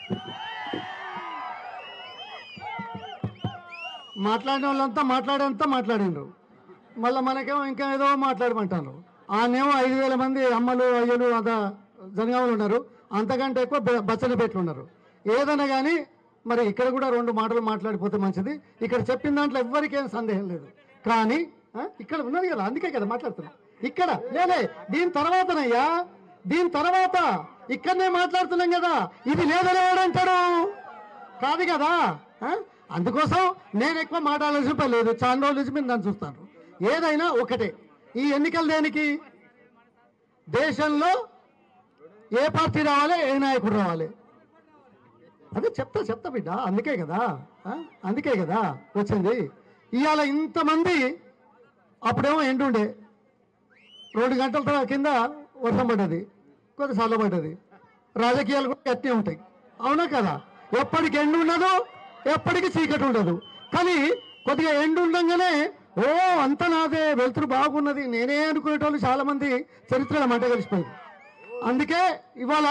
మాట్లాడిన వాళ్ళంతా మాట్లాడేంత మాట్లాడిండ్రు మళ్ళీ మనకేమో ఇంకా ఏదో మాట్లాడమంటారు ఆనేమో ఐదు వేల మంది అమ్మలు అయ్యలు అంత జనగాములు ఉన్నారు అంతకంటే ఎక్కువ బె- బచ్చన పెట్లు ఉన్నారు ఏదైనా కానీ మరి ఇక్కడ కూడా రెండు మాటలు మాట్లాడిపోతే మంచిది ఇక్కడ చెప్పిన దాంట్లో ఎవ్వరికేం సందేహం లేదు కానీ ఆ, ఇక్కడ ఉన్నది కదా అందుకే కదా మాట్లాడుతున్నా ఇక్కడ లేలే దీని తర్వాతనయ్యా దీని తర్వాత ఇక్కడనే మాట్లాడుతున్నాం కదా ఇది లేదని ఎవడంటాడు కాదు కదా ఆ? అందుకోసం నేను ఎక్కువ మాట్లాడాల్సిన పని లేదు చాలా రోజుల నుంచి మీరు నన్ను చూస్తాను ఏదైనా ఒకటే ఈ ఎన్నికలు దేనికి దేశంలో ఏ పార్టీ రావాలి ఏ నాయకుడు రావాలి అదే చెప్తా చెప్తా బిడ్డ అందుకే కదా ఆ? అందుకే కదా వచ్చింది ఇవాళ ఇంతమంది అప్పుడేమో ఎండుండే రెండు గంటల తర్వాత కింద వర్షం పడ్డది కొద్ది చల్ల పడ్డది రాజకీయాలు కూడా అట్నే ఉంటాయి అవునా కదా ఎప్పటికి ఎండు ఉండదు ఎప్పటికి చీకటి ఉండదు కానీ కొద్దిగా ఎండు ఉండగానే ఓ అంత నాదే వెలుతురు బాగున్నది నేనే అనుకునేటోళ్ళు చాలా మంది చరిత్రలో మంట కలిసిపోయింది అందుకే ఇవాళ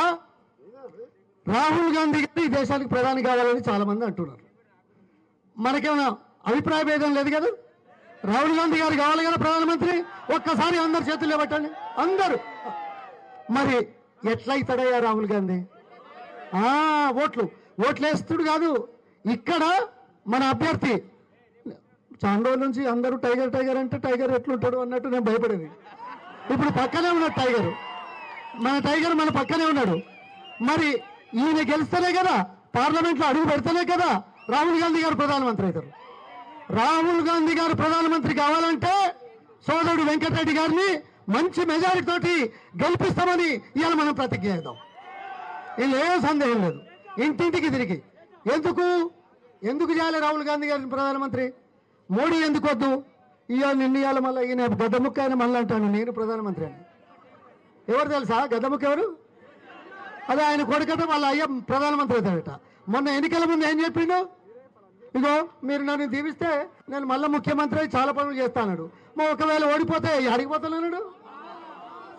రాహుల్ గాంధీ గారు ఈ దేశానికి ప్రధాని కావాలని చాలా మంది అంటున్నారు మనకేమైనా అభిప్రాయ భేదం లేదు కదా రాహుల్ గాంధీ గారు కావాలి కదా ప్రధానమంత్రి ఒక్కసారి అందరు చేతులు పెట్టండి అందరూ మరి ఎట్లయితాడయ్యా రాహుల్ గాంధీ ఆ ఓట్లు ఓట్లు వేస్తుడు కాదు ఇక్కడ మన అభ్యర్థి చాలా రోజుల నుంచి అందరూ టైగర్ టైగర్ అంటే టైగర్ ఎట్లుంటాడు అన్నట్టు నేను భయపడేది ఇప్పుడు పక్కనే ఉన్నాడు టైగర్ మన టైగర్ మన పక్కనే ఉన్నాడు మరి ఈయన గెలిస్తేనే కదా పార్లమెంట్లో అడుగు పెడితేనే కదా రాహుల్ గాంధీ గారు ప్రధానమంత్రి అవుతారు రాహుల్ గాంధీ గారు ప్రధానమంత్రి కావాలంటే సోదరుడు వెంకటరెడ్డి గారిని మంచి మెజారిటీ తోటి గెలిపిస్తామని ఇవాళ మనం ప్రతిజ్ఞ చేద్దాం ఇది ఏ సందేహం లేదు ఇంటింటికి తిరిగి ఎందుకు ఎందుకు చేయాలి రాహుల్ గాంధీ గారిని ప్రధానమంత్రి మోడీ ఎందుకు వద్దు ఇవాళ నిన్న ఇవాళ మళ్ళీ ఈయన గడ్డముక్క ఆయన మళ్ళీ అంటాను నేను ప్రధానమంత్రి అని ఎవరు తెలుసా గద్దముక్క ఎవరు అదే ఆయన కొడుకట వాళ్ళ అయ్య ప్రధానమంత్రి అవుతాడట మొన్న ఎన్నికల ముందు ఏం చెప్పిండు ఇగో మీరు నన్ను దీవిస్తే నేను మళ్ళీ ముఖ్యమంత్రి అయి చాలా పనులు చేస్తాను మా ఒకవేళ ఓడిపోతే అడిగిపోతానన్నాడు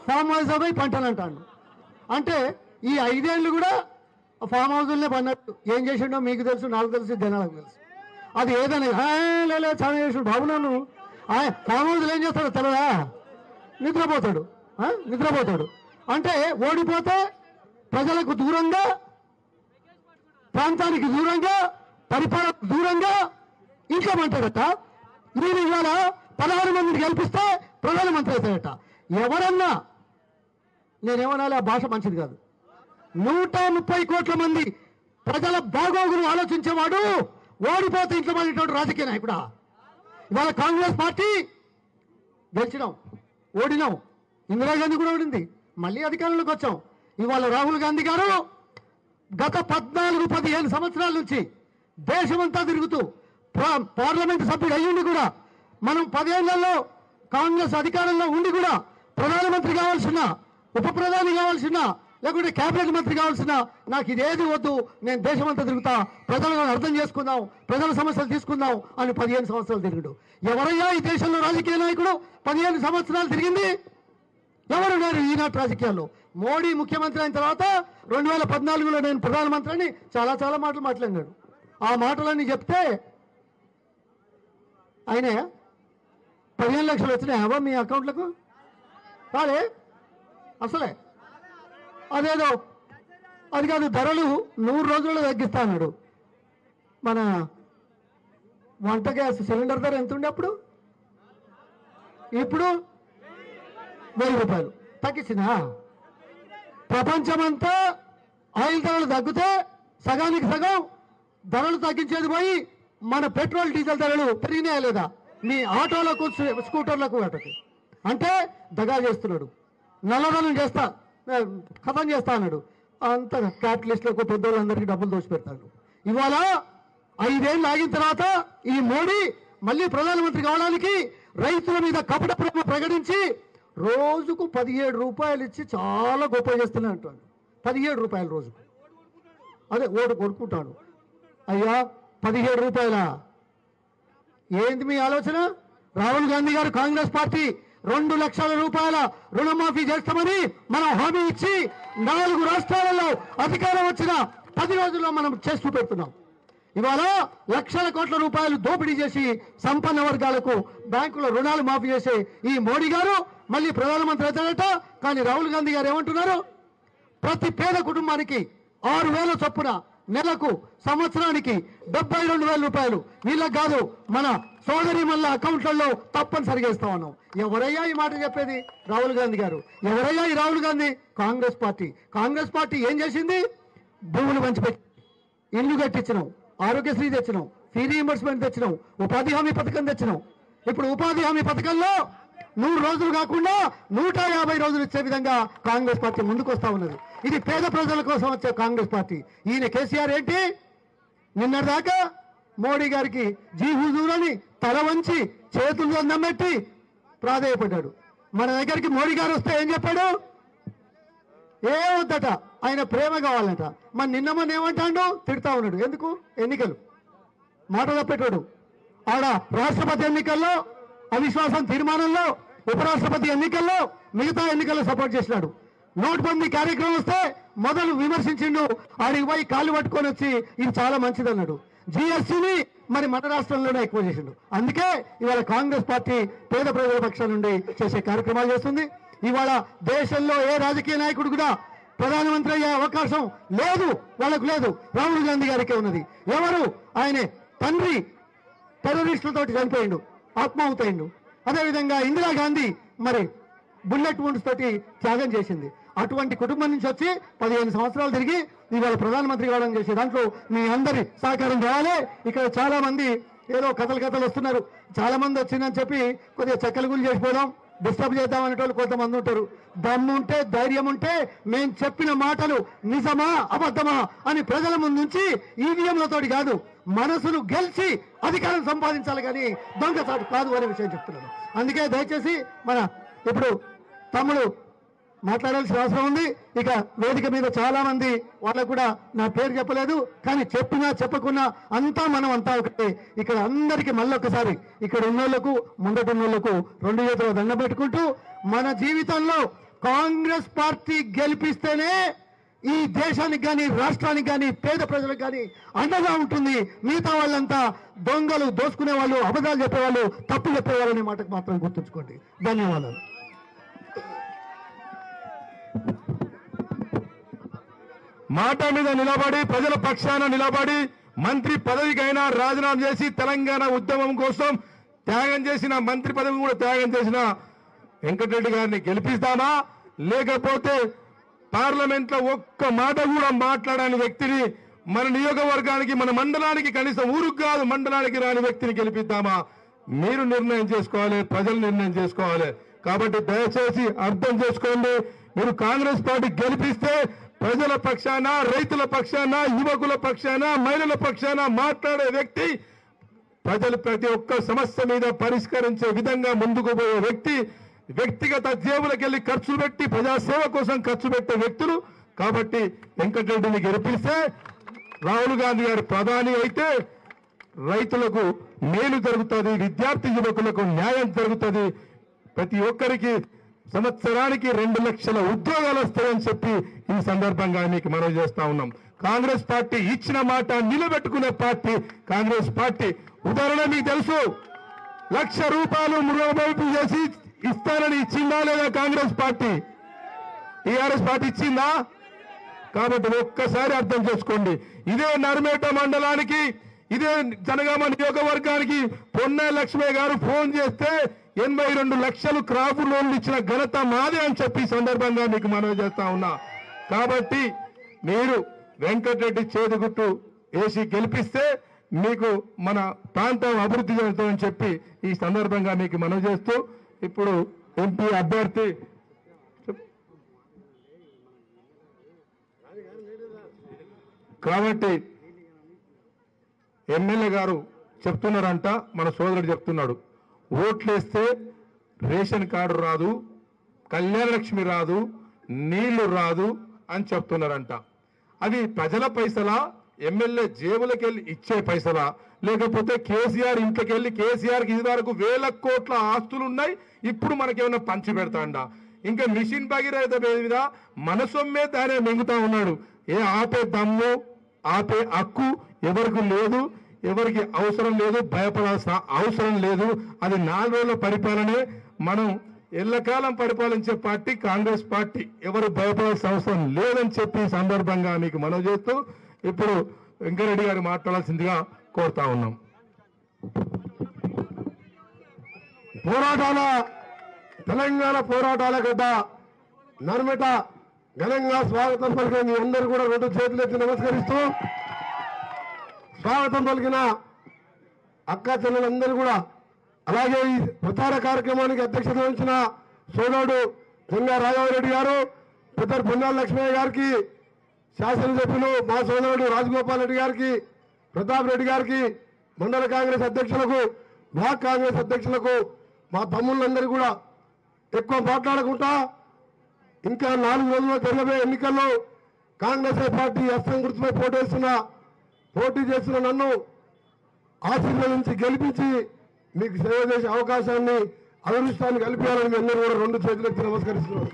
ఫామ్ హౌస్ పోయి పంటలు అంటాడు అంటే ఈ ఐదేళ్ళు కూడా ఫామ్ హౌస్లోనే పడినట్టు ఏం చేసిండో మీకు తెలుసు నాకు తెలుసు జనాలకు తెలుసు అది ఏదని లేలే చాలా చేసాడు బాబు నన్ను ఫామ్ హౌస్లో ఏం చేస్తాడో తెలదా నిద్రపోతాడు ఆ? నిద్రపోతాడు అంటే ఓడిపోతే ప్రజలకు దూరంగా ప్రాంతానికి దూరంగా పరిపాలనకు దూరంగా ఇంకోమంటాడట నేను ఇవాళ పదహారు మందిని గెలిపిస్తే ప్రధానమంత్రి అవుతాడట ఎవరన్నా నేనేమనాలి ఆ భాష మంచిది కాదు నూట ముప్పై కోట్ల మంది ప్రజల బాగోగులు ఆలోచించేవాడు ఓడిపోతే ఇంట్లో పడేటువంటి రాజకీయ నాయకుడా ఇవాళ కాంగ్రెస్ పార్టీ గెలిచినాం ఓడినాం ఇందిరాగాంధీ కూడా ఓడింది మళ్ళీ అధికారంలోకి వచ్చాం ఇవాళ రాహుల్ గాంధీ గారు గత పద్నాలుగు పదిహేను సంవత్సరాల నుంచి దేశమంతా తిరుగుతూ ప్రా- పార్లమెంట్ సభ్యుడు అయ్యింది కూడా మనం పదేళ్లలో కాంగ్రెస్ అధికారంలో ఉండి కూడా ప్రధానమంత్రి కావాల్సిన ఉప ప్రధాని కావాల్సిన లేకుంటే కేబినెట్ మంత్రి కావాల్సిన నాకు ఇదేది వద్దు నేను దేశమంతా తిరుగుతా ప్రజలను అర్థం చేసుకుందాం ప్రజల సమస్యలు తీసుకుందాం అని పదిహేను సంవత్సరాలు తిరుగుడు ఎవరయ్యా ఈ దేశంలో రాజకీయ నాయకుడు పదిహేను సంవత్సరాలు తిరిగింది ఎవరున్నారు ఈనాటి రాజకీయాల్లో మోడీ ముఖ్యమంత్రి అయిన తర్వాత రెండు వేల పద్నాలుగులో నేను ప్రధానమంత్రి అని చాలా చాలా మాటలు మాట్లాడినాడు ఆ మాటలన్నీ చెప్తే ఆయనే పదిహేను లక్షలు వచ్చినాయా మీ అకౌంట్లకు రాలే అసలే అదేదో అది కాదు ధరలు నూరు రోజుల్లో తగ్గిస్తా అన్నాడు మన వంట గ్యాస్ సిలిండర్ ధర ఎంత ఉండే అప్పుడు ఇప్పుడు వెయ్యి రూపాయలు తగ్గించిన ప్రపంచమంతా ఆయిల్ ధరలు తగ్గితే సగానికి సగం ధరలు తగ్గించేది పోయి మన పెట్రోల్ డీజిల్ ధరలు పెరిగినాయా లేదా మీ ఆటోలకు స్కూ- స్కూటర్లకు వాటికి అంటే దగా చేస్తున్నాడు నల్లధనం చేస్తా ఆ, ఖతం చేస్తా అన్నాడు అంత క్యాపిటలిస్టులకు పెద్దోళ్ళందరికీ డబ్బులు దోచి పెడతాడు ఇవాళ ఐదేళ్ళు ఆగిన తర్వాత ఈ మోడీ మళ్ళీ ప్రధానమంత్రి కావడానికి రైతుల మీద కపట ప్రేమ ప్రకటించి రోజుకు పదిహేడు రూపాయలు ఇచ్చి చాలా గొప్ప చేస్తున్నా అంటాడు పదిహేడు రూపాయలు రోజుకు అదే ఓటు కొనుక్కుంటాడు అయ్యా పదిహేడు రూపాయలా ఏంది మీ ఆలోచన రాహుల్ గాంధీ గారు కాంగ్రెస్ పార్టీ రెండు లక్షల రూపాయల రుణమాఫీ చేస్తామని మనం హామీ ఇచ్చి నాలుగు రాష్ట్రాలలో అధికారం వచ్చిన పది రోజుల్లో మనం చేసి చూపెడుతున్నాం ఇవాళ లక్షల కోట్ల రూపాయలు దోపిడీ చేసి సంపన్న వర్గాలకు బ్యాంకులో రుణాలు మాఫీ చేసే ఈ మోడీ గారు మళ్ళీ ప్రధానమంత్రి అవుతాడట కానీ రాహుల్ గాంధీ గారు ఏమంటున్నారు ప్రతి పేద కుటుంబానికి ఆరు వేల చొప్పున నెలకు సంవత్సరానికి డెబ్బై రెండు వేల రూపాయలు వీళ్ళకి కాదు మన సోదరి మల్ల అకౌంట్లలో తప్పనిసరిగా ఇస్తా ఉన్నాం ఎవరయ్యా ఈ మాట చెప్పేది రాహుల్ గాంధీ గారు ఎవరయ్యా ఈ రాహుల్ గాంధీ కాంగ్రెస్ పార్టీ కాంగ్రెస్ పార్టీ ఏం చేసింది భూములు పంచిపెట్టి ఇల్లు కట్టించినాం ఆరోగ్యశ్రీ తెచ్చినాం ఫీ రీఎంబర్స్మెంట్ తెచ్చినాం ఉపాధి హామీ పథకం తెచ్చినాం ఇప్పుడు ఉపాధి హామీ పథకంలో నూరు రోజులు కాకుండా నూట యాభై రోజులు ఇచ్చే విధంగా కాంగ్రెస్ పార్టీ ముందుకు వస్తా ఉన్నది ఇది పేద ప్రజల కోసం వచ్చే కాంగ్రెస్ పార్టీ ఈయన కేసీఆర్ ఏంటి నిన్నటిదాకా మోడీ గారికి జీ హుజూర్ అని తల వంచి చేతుల్లో నమ్మెట్టి ప్రాధేయపడ్డాడు మన దగ్గరికి మోడీ గారు వస్తే ఏం చెప్పాడు ఏ వద్దట ఆయన ప్రేమ కావాలంట మరి నిన్న మొన్న ఏమంటాడు తిడతా ఉన్నాడు ఎందుకు ఎన్నికలు మాట తప్పేటోడు ఆడ రాష్ట్రపతి ఎన్నికల్లో అవిశ్వాసం తీర్మానంలో ఉపరాష్ట్రపతి ఎన్నికల్లో మిగతా ఎన్నికల్లో సపోర్ట్ చేసినాడు నోట్బందీ కార్యక్రమం వస్తే మొదలు విమర్శించిండు ఆడికి పోయి కాళ్ళు పట్టుకొని వచ్చి ఇది చాలా మంచిది అన్నాడు జిఎస్టీని మరి మన రాష్ట్రంలోనే ఎక్కువ చేసిండు అందుకే ఇవాళ కాంగ్రెస్ పార్టీ పేద ప్రజల పక్షం నుండి చేసే కార్యక్రమాలు చేస్తుంది ఇవాళ దేశంలో ఏ రాజకీయ నాయకుడు కూడా ప్రధానమంత్రి అయ్యే అవకాశం లేదు వాళ్ళకు లేదు రాహుల్ గాంధీ గారికే ఉన్నది ఎవరు ఆయనే తండ్రి టెర్రరిస్టులతోటి చనిపోయిండు ఆత్మాహుతయిండు అదేవిధంగా ఇందిరాగాంధీ మరి బుల్లెట్ wounds తోటి త్యాగం చేసింది అటువంటి కుటుంబం నుంచి వచ్చి పదిహేను సంవత్సరాలు తిరిగి ఇవాళ ప్రధానమంత్రి కావడం చేసి దాంట్లో మీ అందరి సహకారం కావాలి ఇక్కడ చాలా మంది ఏదో కథలు కథలు వస్తున్నారు చాలా మంది వచ్చిందని చెప్పి కొద్దిగా చెక్కలు గుళ్ళు చేసిపోదాం డిస్టర్బ్ చేద్దాం అనేటోళ్ళు కొంతమంది ఉంటారు దమ్ము ఉంటే ధైర్యం ఉంటే మేము చెప్పిన మాటలు నిజమా అబద్ధమా అని ప్రజల ముందు నుంచి ఈవీఎంలతోటి కాదు మనసును గెలిచి అధికారం సంపాదించాలి కానీ దొంగచాటు కాదు అనే విషయం చెప్తున్నాను అందుకే దయచేసి మన ఇప్పుడు తమ్ముడు మాట్లాడాల్సిన అవసరం ఉంది ఇక వేదిక మీద చాలా మంది వాళ్ళకు కూడా నా పేరు చెప్పలేదు కానీ చెప్పినా చెప్పకున్నా అంతా మనం అంతా ఒకటే ఇక్కడ అందరికీ మళ్ళొకసారి ఇక్కడ ఉన్నోళ్లకు ముందట ఉన్నోళ్లకు రెండు చేతుల దండ పెట్టుకుంటూ మన జీవితంలో కాంగ్రెస్ పార్టీ గెలిపిస్తేనే ఈ దేశానికి కానీ రాష్ట్రానికి కానీ పేద ప్రజలకు కానీ అండగా ఉంటుంది మిగతా వాళ్ళంతా దొంగలు దోసుకునే వాళ్ళు అబద్ధాలు చెప్పేవాళ్ళు తప్పు చెప్పేవాళ్ళు అనే మాటకు మాత్రం గుర్తుంచుకోండి ధన్యవాదాలు మాట మీద నిలబడి ప్రజల పక్షాన నిలబడి మంత్రి పదవికైనా రాజీనామా చేసి తెలంగాణ ఉద్యమం కోసం త్యాగం చేసిన మంత్రి పదవి కూడా త్యాగం చేసిన వెంకటరెడ్డి గారిని గెలిపిస్తామా లేకపోతే పార్లమెంట్ లో ఒక్క మాట కూడా మాట్లాడని వ్యక్తిని మన నియోజకవర్గానికి మన మండలానికి కనీసం ఊరుకు కాదు మండలానికి రాని వ్యక్తిని గెలిపిద్దామా మీరు నిర్ణయం చేసుకోవాలి ప్రజలు నిర్ణయం చేసుకోవాలి కాబట్టి దయచేసి అర్థం చేసుకోండి మీరు కాంగ్రెస్ పార్టీ గెలిపిస్తే ప్రజల పక్షాన రైతుల పక్షాన యువకుల పక్షాన మహిళల పక్షాన మాట్లాడే వ్యక్తి ప్రజలు ప్రతి ఒక్క సమస్య మీద పరిష్కరించే విధంగా ముందుకు పోయే వ్యక్తి వ్యక్తిగత జేబులకు వెళ్ళి ఖర్చు పెట్టి ప్రజాసేవ కోసం ఖర్చు పెట్టే వ్యక్తులు కాబట్టి వెంకటరెడ్డిని గెలిపిస్తే రాహుల్ గాంధీ గారు ప్రధాని అయితే రైతులకు మేలు జరుగుతుంది విద్యార్థి యువకులకు న్యాయం జరుగుతుంది ప్రతి ఒక్కరికి సంవత్సరానికి రెండు లక్షల ఉద్యోగాలు వస్తాయని చెప్పి ఈ సందర్భంగా మీకు మనవి చేస్తా ఉన్నాం కాంగ్రెస్ పార్టీ ఇచ్చిన మాట నిలబెట్టుకునే పార్టీ కాంగ్రెస్ పార్టీ ఉదాహరణ మీకు తెలుసు లక్ష రూపాయలు మృగవైపు చేసి ఇస్తానని ఇచ్చిందా లేదా కాంగ్రెస్ పార్టీ టీఆర్ఎస్ పార్టీ ఇచ్చిందా కాబట్టి ఒక్కసారి అర్థం చేసుకోండి ఇదే నర్మేట మండలానికి ఇదే జనగామ నియోజకవర్గానికి పొన్న లక్ష్మయ్య గారు ఫోన్ చేస్తే ఎనభై రెండు లక్షలు క్రాప్ లోన్లు ఇచ్చిన ఘనత మాదే అని చెప్పి ఈ సందర్భంగా మీకు మనవి చేస్తా ఉన్నా కాబట్టి మీరు వెంకటరెడ్డి చేదుగుట్టు వేసి గెలిపిస్తే మీకు మన ప్రాంతం అభివృద్ధి జరుగుతుందని చెప్పి ఈ సందర్భంగా మీకు మనవి చేస్తూ ఇప్పుడు ఎంపీ అభ్యర్థి కాబట్టి ఎమ్మెల్యే గారు చెప్తున్నారంట మన సోదరుడు చెప్తున్నాడు ఓట్లేస్తే రేషన్ కార్డు రాదు కళ్యాణ లక్ష్మి రాదు నీళ్లు రాదు అని చెప్తున్నారంట అది ప్రజల పైసలా ఎమ్మెల్యే జేబులకి వెళ్ళి ఇచ్చే పైసలా లేకపోతే కేసీఆర్ ఇంట్లోకి వెళ్ళి కేసీఆర్ కి ఇది వరకు వేల కోట్ల ఆస్తులు ఉన్నాయి ఇప్పుడు మనకేమైనా పంచి పెడతాండా ఇంకా మిషన్ భగీరథ మీద మన సొమ్మే దానే మింగుతా ఉన్నాడు ఏ ఆపే దమ్ము ఆపే హక్కు ఎవరికి లేదు ఎవరికి అవసరం లేదు భయపడాల్సిన అవసరం లేదు అది నాలుగు రోజుల పరిపాలనే మనం ఎల్లకాలం పరిపాలించే పార్టీ కాంగ్రెస్ పార్టీ ఎవరు భయపడాల్సిన అవసరం లేదని చెప్పి ఈ సందర్భంగా మీకు మనవి చేస్తూ ఇప్పుడు వెంకరెడ్డి గారు మాట్లాడాల్సిందిగా కోరుతా ఉన్నాం పోరాటాల తెలంగాణ పోరాటాల గడ్డ నర్మట ఘనంగా స్వాగతం పలికిన మీ అందరూ కూడా రెండు చేతులు ఎత్తి నమస్కరిస్తూ స్వాగతం పలికిన అక్క చెల్లెలందరూ కూడా అలాగే ఈ ప్రచార కార్యక్రమానికి అధ్యక్షత వహించిన సోదరుడు జంగా రాఘవరెడ్డి గారు పెద్దరు పొన్నాల లక్ష్మయ్య గారికి శాసనసభ్యులు మా సోదరుడు రాజగోపాల్ రెడ్డి గారికి ప్రతాప్ రెడ్డి గారికి మండల కాంగ్రెస్ అధ్యక్షులకు బ్లాక్ కాంగ్రెస్ అధ్యక్షులకు మా తమ్ముళ్ళందరూ కూడా ఎక్కువ మాట్లాడకుండా ఇంకా నాలుగు రోజుల్లో జరగబోయే ఎన్నికల్లో కాంగ్రెస్ పార్టీ అస్సం గుర్తుపై పోటేస్తున్న పోటీ చేస్తున్న నన్ను ఆశీర్వదించి గెలిపించి మీకు సేవ చేసే అవకాశాన్ని అదృష్టాన్ని కల్పించాలని మీ అందరూ కూడా రెండు చేతులెత్తి నమస్కరిస్తున్నాను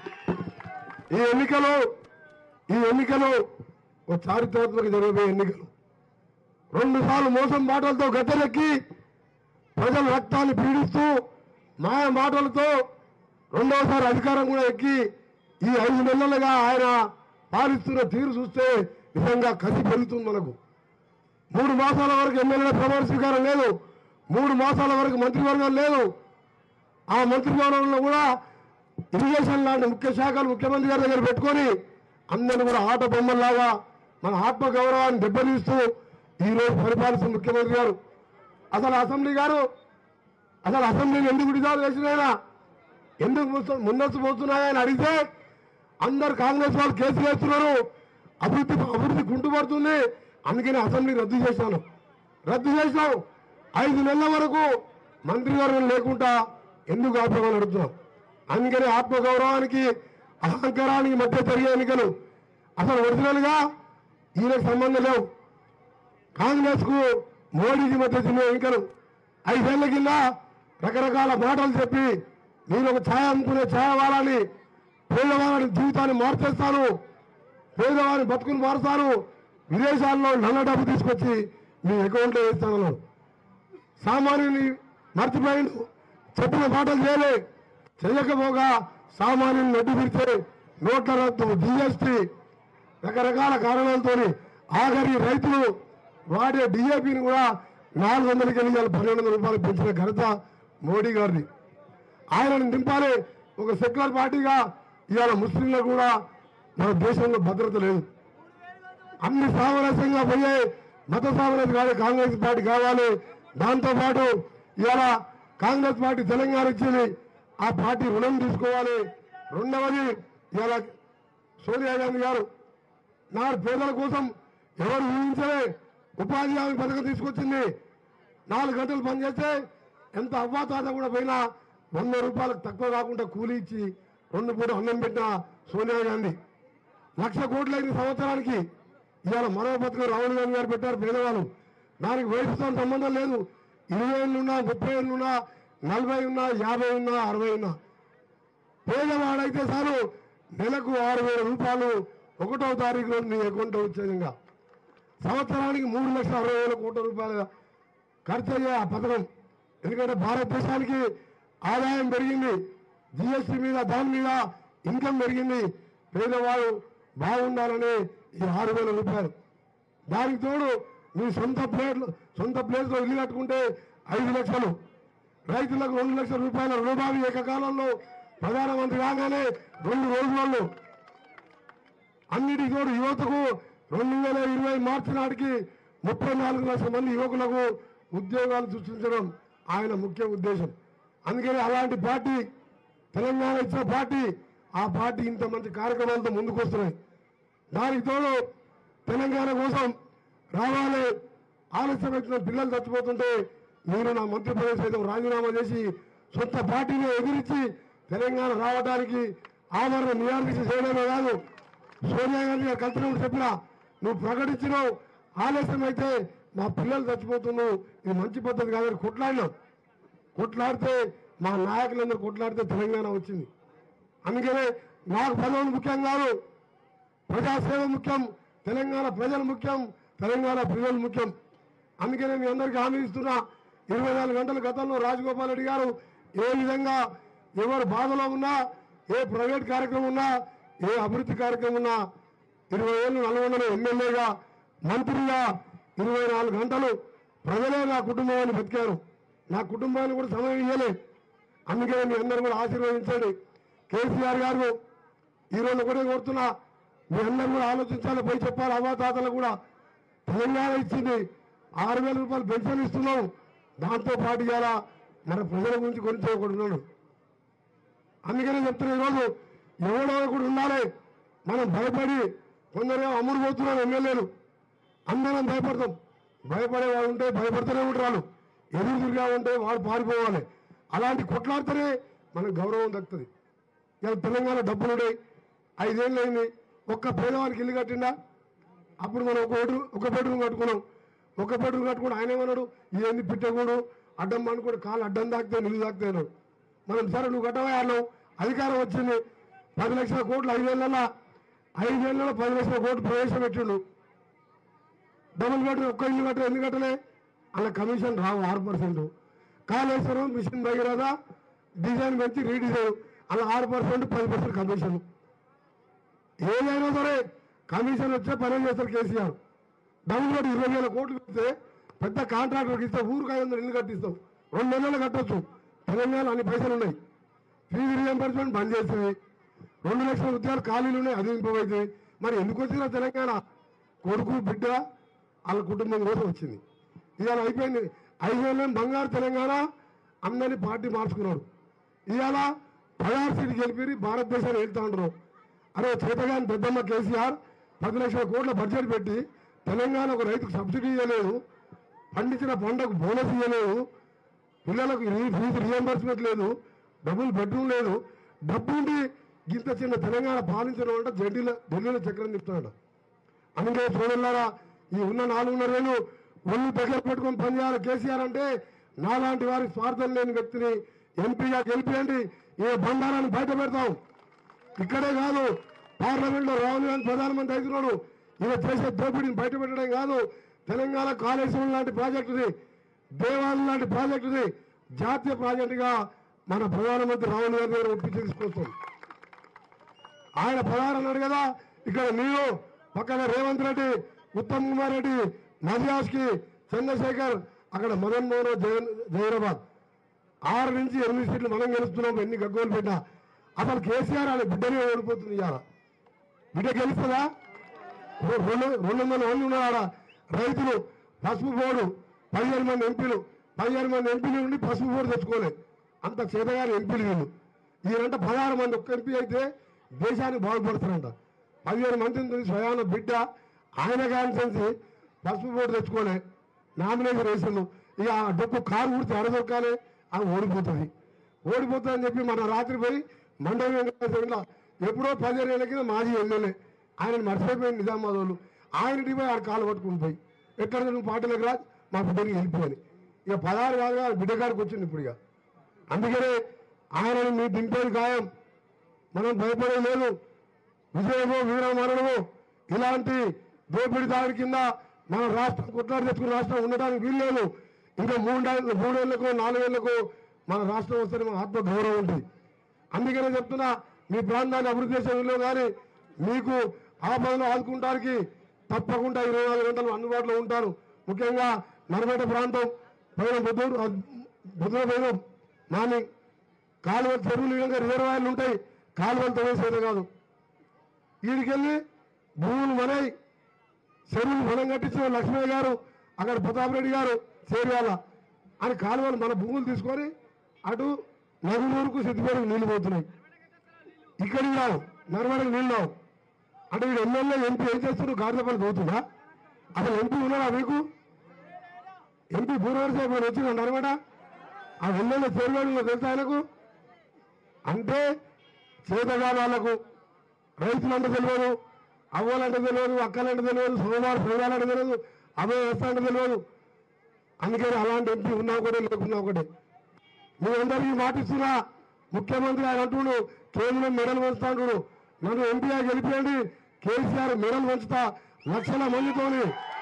ఈ ఎన్నికలు ఈ ఎన్నికలు ఒక చారిత్రాత్మక జరగబోయే ఎన్నికలు రెండు సార్లు మోసం మాటలతో గద్దెలెక్కి ప్రజల రక్తాన్ని పీడిస్తూ మాయ మాటలతో రెండవసారి అధికారం కూడా ఎక్కి ఈ ఐదు నెలలుగా ఆయన పాలిస్తున్న తీరు చూస్తే నిజంగా కసి పెరుగుతుంది మనకు మూడు మాసాల వరకు ఎమ్మెల్యే ప్రమాణ స్వీకారం లేదు మూడు మాసాల వరకు మంత్రివర్గం లేదు ఆ మంత్రివర్గంలో కూడా ఇరిగేషన్ లాంటి ముఖ్య శాఖలు ముఖ్యమంత్రి గారి దగ్గర పెట్టుకొని అందరిని కూడా ఆట బొమ్మల్లాగా మన ఆత్మ గౌరవాన్ని దెబ్బతీస్తూ ఈ రోజు పరిపాలిస్తున్న ముఖ్యమంత్రి గారు అసలు అసెంబ్లీ గారు అసలు అసెంబ్లీని ఎందుకు డిజాల్వ్ చేసినాయనా ఎందుకు ముస్త- ముందస్తు పోతున్నాయని అడిగితే అందరు కాంగ్రెస్ వాళ్ళు కేసులు వేస్తున్నారు అభివృద్ధి అభివృద్ధి కుంటుపడుతుంది అందుకని అసెంబ్లీ రద్దు చేశాను రద్దు చేసినాం ఐదు నెలల వరకు మంత్రివర్గం లేకుండా ఎందుకు ఆపమని అడుగుతున్నాం అందుకని ఆత్మగౌరవానికి అహంకారానికి మధ్య జరిగే ఎన్నికలు అసలు ఒరిజినల్ గా ఈయనకు సంబంధం లేవు కాంగ్రెస్ కు మోడీకి మధ్య చిన్న ఎన్నికలు ఐదేళ్ల కింద రకరకాల మాటలు చెప్పి మీరు ఒక ఛాయ అమ్ముకునే ఛాయ వాళ్ళని పేదవారి జీవితాన్ని మార్చేస్తాను పేదవారి బతుకులు మారుతాను విదేశాల్లో నల్ల డబ్బు తీసుకొచ్చి మీ అకౌంట్లో వేస్తాను సామాన్యుని మర్చిపోయిండు చెప్పిన మాటలు చేయలే చేయకపోగా సామాన్యుని నడ్డు పెడితే నోట్ల రద్దు జిఎస్టీ రకరకాల కారణాలతో ఆఖరి రైతులు వాడే డిఏపిని కూడా నాలుగు వందలకి వెళ్ళి ఇవాళ పన్నెండు వందల రూపాయలు పెంచిన ఘనత మోడీ గారిది ఆయనను నింపాలి ఒక సెక్యులర్ పార్టీగా ఇవాళ ముస్లింలకు కూడా మన దేశంలో భద్రత లేదు అన్ని సామరస్యంగా పోయే మత సామరస్యం కాదు కాంగ్రెస్ పార్టీ కావాలి దాంతో పాటు ఇవాళ కాంగ్రెస్ పార్టీ తెలంగాణ ఇచ్చింది ఆ పార్టీ రుణం తీసుకోవాలి రెండవది ఇవాళ సోనియా గాంధీ గారు నాడు పేదల కోసం ఎవరు ఊహించలే ఉపాధి హామీ పథకం తీసుకొచ్చింది నాలుగు గంటలు పనిచేస్తే ఎంత అవ్వాతాత కూడా పోయినా వంద రూపాయలకు తక్కువ కాకుండా కూలీ ఇచ్చి రెండు పూట అన్నం పెట్టిన సోనియా గాంధీ లక్ష కోట్ల ఐదు సంవత్సరానికి ఇవాళ మరో పథకం రాహుల్ గాంధీ గారు పెట్టారు పేదవాళ్ళు దానికి వయసుతో సంబంధం లేదు ఇరవై ఏళ్ళున్నా ముప్పై ఏళ్ళున్నా నలభై ఉన్నా యాభై ఉన్నా అరవై ఉన్నా పేదవాడైతే సారు నెలకు ఆరు వేల రూపాయలు ఒకటో తారీఖులో నీ అకౌంట్ వచ్చే విధంగా సంవత్సరానికి మూడు లక్షల అరవై వేల కోట్ల రూపాయలు ఖర్చు అయ్యే ఆ పథకం ఎందుకంటే భారతదేశానికి ఆదాయం పెరిగింది జిఎస్టీ మీద దాని మీద ఇన్కమ్ పెరిగింది పేదవాడు బాగుండాలని ఈ ఆరు వేల రూపాయలు దానికి తోడు మీ సొంత ప్లేట్లు సొంత ప్లేస్లో ఇల్లు కట్టుకుంటే ఐదు లక్షలు రైతులకు రెండు లక్షల రూపాయల రుణమాఫీ ఏకకాలంలో ప్రధానమంత్రి రాగానే రెండు రోజులలో అన్నిటికి తోడు యువతకు రెండు వేల ఇరవై మార్చి నాటికి ముప్పై నాలుగు లక్షల మంది యువకులకు ఉద్యోగాలు సృష్టించడం ఆయన ముఖ్య ఉద్దేశం అందుకని అలాంటి పార్టీ తెలంగాణ ఇచ్చిన పార్టీ ఆ పార్టీ ఇంత మంచి కార్యక్రమాలతో ముందుకు వస్తున్నాయి దానికి తోడు తెలంగాణ కోసం రావాలి ఆలస్యం వచ్చిన పిల్లలు చచ్చిపోతుంటే మీరు నా మంత్రి పదవి సైతం రాజీనామా చేసి సొంత పార్టీని ఎదిరించి తెలంగాణ రావడానికి ఆమరణ నియామకం చేయడమే కాదు సోనియా గాంధీ గారు కలిసినప్పుడు చెప్పిన నువ్వు ప్రకటించినావు ఆలస్యం అయితే మా పిల్లలు చచ్చిపోతున్నావు ఇది మంచి పద్ధతి కాదని కొట్లాడినాం కొట్లాడితే మా నాయకులందరూ కొట్లాడితే తెలంగాణ వచ్చింది అందుకనే నాకు పదవులు ముఖ్యం కాదు ప్రజాసేవ ముఖ్యం తెలంగాణ ప్రజలు ముఖ్యం తెలంగాణ ప్రజలు ముఖ్యం అందుకనే మీ అందరికీ హామీ ఇస్తున్నా ఇరవై నాలుగు గంటల గతంలో రాజగోపాల్ రెడ్డి గారు ఏ విధంగా ఎవరు బాధలో ఉన్నా ఏ ప్రైవేట్ కార్యక్రమం ఉన్నా ఏ అభివృద్ధి కార్యక్రమం ఉన్నా ఇరవై ఏళ్ళు నల్గొండలో ఎమ్మెల్యేగా మంత్రిగా ఇరవై నాలుగు గంటలు ప్రజలే నా కుటుంబాన్ని బతికారు నా కుటుంబాన్ని కూడా సమయం ఇవ్వలే అందుకే మీ అందరూ కూడా ఆశీర్వదించండి కేసీఆర్ గారు ఈ రోజు ఒకటే కోరుతున్నా మీ అందరూ కూడా ఆలోచించాలి పోయి చెప్పాలి అవ్వాతాతలు కూడా తెలంగాణ ఇచ్చింది ఆరు వేల రూపాయలు పెన్షన్ ఇస్తున్నాం దాంతో పాటు ఇవాళ మన ప్రజల గురించి గురించి ఒకడు ఉన్నాడు అందుకనే చెప్తున్నా ఈరోజు ఎవడో ఒకడు ఉండాలి మనం భయపడి కొందరేమో అమ్ముడు పోతున్నారు ఎమ్మెల్యేలు అందరం భయపడతాం భయపడే వాళ్ళు ఉంటే భయపడుతూనే ఉంటారు ఎదురు తిరిగా ఉంటే వాడు పారిపోవాలి అలాంటి కొట్లాడితేనే మనకు గౌరవం దక్కుతుంది ఇలా తెలంగాణ డబ్బులు ఉన్నాయి ఐదేళ్ళు అయింది ఒక్క పేదవానికి ఇల్లు కట్టిండా అప్పుడు మనం ఒక బెడ్రూమ్ ఒక బెడ్రూమ్ కట్టుకున్నాం ఒక బెడ్రూమ్ కట్టుకుని ఆయన ఏమన్నాడు ఏంది పిట్టకూడు అడ్డం అనుకోడు కాలు అడ్డం తాకితే నిల్లు తాకితే అన్నాడు మనం సరే నువ్వు కట్టవా అన్నావు అధికారం వచ్చింది పది లక్షల కోట్లు ఐదేళ్లలో ఐదేళ్లలో పది లక్షల కోట్లు ప్రవేశపెట్టిండు డబుల్ బెడ్రూమ్ ఒక్క ఇల్లు కట్ట ఎందుకు కట్టలే అలా కమిషన్ రావు ఆరు percent Kaleshwaram mission Bhagiratha design పెంచి రీడిజైన్ అలా ఆరు పర్సెంట్ పది పర్సెంట్ కమిషన్ ఏదైనా సరే కమిషన్ వచ్చే పని చేస్తారు కేసీఆర్ డబుల్ బెడ్ ఇరవై వేల కోట్లు పెడితే పెద్ద కాంట్రాక్టర్కి ఇస్తే ఊరికి ఐదు వందలు ఇల్లు కట్టిస్తాం రెండు నెలలు కట్టొచ్చు తెలంగాణ అన్ని పైసలు ఉన్నాయి ఫీజు రియంబర్స్మెంట్ బంద్ చేసింది రెండు లక్షల ఉద్యోగాలు ఖాళీలు ఉన్నాయి అది ఇంపోవైంది మరి ఎందుకు వచ్చిందా తెలంగాణ కొడుకు బిడ్డ వాళ్ళ కుటుంబం కోసం వచ్చింది ఇవాళ అయిపోయింది ఐదేళ్ళని బంగారు తెలంగాణ అందరినీ పార్టీ మార్చుకున్నాడు ఇవాళ పదహారు సీట్లు గెలిపి భారతదేశాన్ని వెళ్తా ఉంటారు అరే చేతగాని పెద్దమ్మ కేసీఆర్ పది లక్షల కోట్ల బడ్జెట్ పెట్టి తెలంగాణ ఒక రైతుకు సబ్సిడీ ఇవ్వలేదు పండించిన పంటకు బోనస్ ఇవ్వలేదు పిల్లలకు రీ- ఫీజు రియంబర్స్మెంట్ లేదు డబ్బులు బెడ్రూమ్ లేదు డబ్బు ఉండి ఇంత చిన్న తెలంగాణ పాలించడం అంటే ఢిల్లీలో ఢిల్లీలో చక్రం తిప్పుతున్నాడు అందుకే చూడలారా ఈ ఉన్న నాలుగున్నర వేలు ఒళ్ళు దగ్గర పెట్టుకొని పనిచేయాలి కేసీఆర్ అంటే నాలాంటి వారి స్వార్థం లేని వ్యక్తిని ఎంపీగా గెలిపియండి ఈ బండారాన్ని బయట పెడతాం ఇక్కడే కాదు పార్లమెంట్ లో రాహుల్ గాంధీ ప్రధానమంత్రి అవుతున్నాడు ఈయన చేసే దోపిడీని బయటపెట్టడం కాదు తెలంగాణ కాళేశ్వరం లాంటి ప్రాజెక్టుని దేవాలయం లాంటి ప్రాజెక్టుని జాతీయ ప్రాజెక్టుగా మన ప్రధానమంత్రి రాహుల్ గాంధీ గారు ఒప్పించి తీసుకొస్తాం ఆయన ప్రధాని అన్నాడు కదా ఇక్కడ మీరు పక్కన రేవంత్ రెడ్డి ఉత్తమ్ కుమార్ రెడ్డి మజియాస్ కి చంద్రశేఖర్ అక్కడ మదన్ మోహన్ జైన్ జైరాబాద్ ఆరు నుంచి ఎనిమిది సీట్లు మనం గెలుస్తున్నాం ఎన్ని గగ్గోలు పెట్టినా అసలు కేసీఆర్ అనే బిడ్డనే ఓడిపోతుంది ఇవాళ బిడ్డ గెలుస్తుందా ఓ రెండు రెండు వందల మంది ఉన్నారు ఆడ రైతులు పసుపు బోర్డు పదిహేను మంది ఎంపీలు పదిహేను మంది ఎంపీలు నుండి పసుపు బోర్డు తెచ్చుకోలేదు అంత చేతగాని ఎంపీలు వీళ్ళు ఈయనంట పదహారు మంది ఒక్క ఎంపీ అయితే దేశాన్ని బాగుపడతారంట పదిహేను మంది ఉంది స్వయాన బిడ్డ ఆయన కాన్సెన్సి పసుపు బోర్డు తెచ్చుకోలే నామినేషన్ వేసిండు ఇక ఆ డొక్కు కారు కుడితే అడదొక్కాలి అది ఓడిపోతుంది ఓడిపోతుందని చెప్పి మన రాత్రి పోయి మండలి వెంకటేశ్వరంలో ఎప్పుడో పదిహేను ఏళ్ళ కింద మాజీ ఎమ్మెల్యే ఆయన మర్చిపోయిపోయింది నిజామాబాద్ వాళ్ళు ఆయన పోయి ఆడ కాలు పట్టుకుని పోయి ఎక్కడ నువ్వు పాటలకు రా మా బిడ్డకి వెళ్ళిపోయి ఇక పదహారు కాదుగా బిడ్డ గారికి వచ్చింది ఇప్పుడు ఇక అందుకనే ఆయనను మీ దింపేది ఖాయం మనం భయపడే లేదు విజయమో వీరమరణమో ఇలాంటి దోపిడీ దాడి కింద మన రాష్ట్రం కుట్రాడు తెచ్చుకున్న రాష్ట్రం ఉండడానికి వీల్లేదు ఇంకా మూడేళ్ళు మూడేళ్లకు నాలుగేళ్లకు మన రాష్ట్రం వస్తే మన ఆత్మ గౌరవం ఉంటుంది అందుకనే చెప్తున్నా మీ ప్రాంతాన్ని అభివృద్ధి చేసేందులో కానీ మీకు ఆపదలు ఆదుకుంటానికి తప్పకుండా ఇరవై నాలుగు గంటలు అందుబాటులో ఉంటారు ముఖ్యంగా నర్మేట ప్రాంతం పైన బుద్ధూరు బుద్ధుల పైన నాని కాలువ చెరువులు విధంగా రిజర్వాయర్లు ఉంటాయి కాలువలు తవ్వేసేదే కాదు వీడికెళ్ళి భూములు మనై చెరువులు మనం కట్టించిన లక్ష్మయ్య గారు అక్కడ ప్రతాప్ రెడ్డి గారు చేరియాల అని కాలువలు మన భూములు తీసుకొని అటు నగునూరుకు సిద్దిపేటకు నీళ్లు పోతున్నాయి ఇక్కడికి రావు నర్మడకు నీళ్ళు రావు అంటే వీడు ఎమ్మెల్యే ఎంపీ ఏం చేస్తున్నాడు గాడిదపల్లి పోతుందా అసలు ఎంపీ ఉన్నాడా మీకు ఎంపీ భూనగర్ వచ్చిన నర్మడ ఆ ఎమ్మెల్యే చేరువాడు తెలుసా ఆయనకు అంటే చేతగానాలకు రైతులంటే తెలియదు అవ్వాలంటే తెలియదు అక్కలంటే తెలియదు సోమవారం సోమాలంటే తెలియదు అభయ వ్యవస్థ అంటే తెలియదు అందుకని అలాంటి ఎంపీ ఉన్నా ఒకటే లేకున్నా ఒకటే మీ అందరికీ మాటిస్తున్నా ముఖ్యమంత్రి ఆయన అంటుడు కేంద్రం మెడల్ వంచుతా అంటుడు నన్ను ఎంపీగా గెలిపేయండి కేసీఆర్ మెడల్ వంచుతా లక్షల మందితోని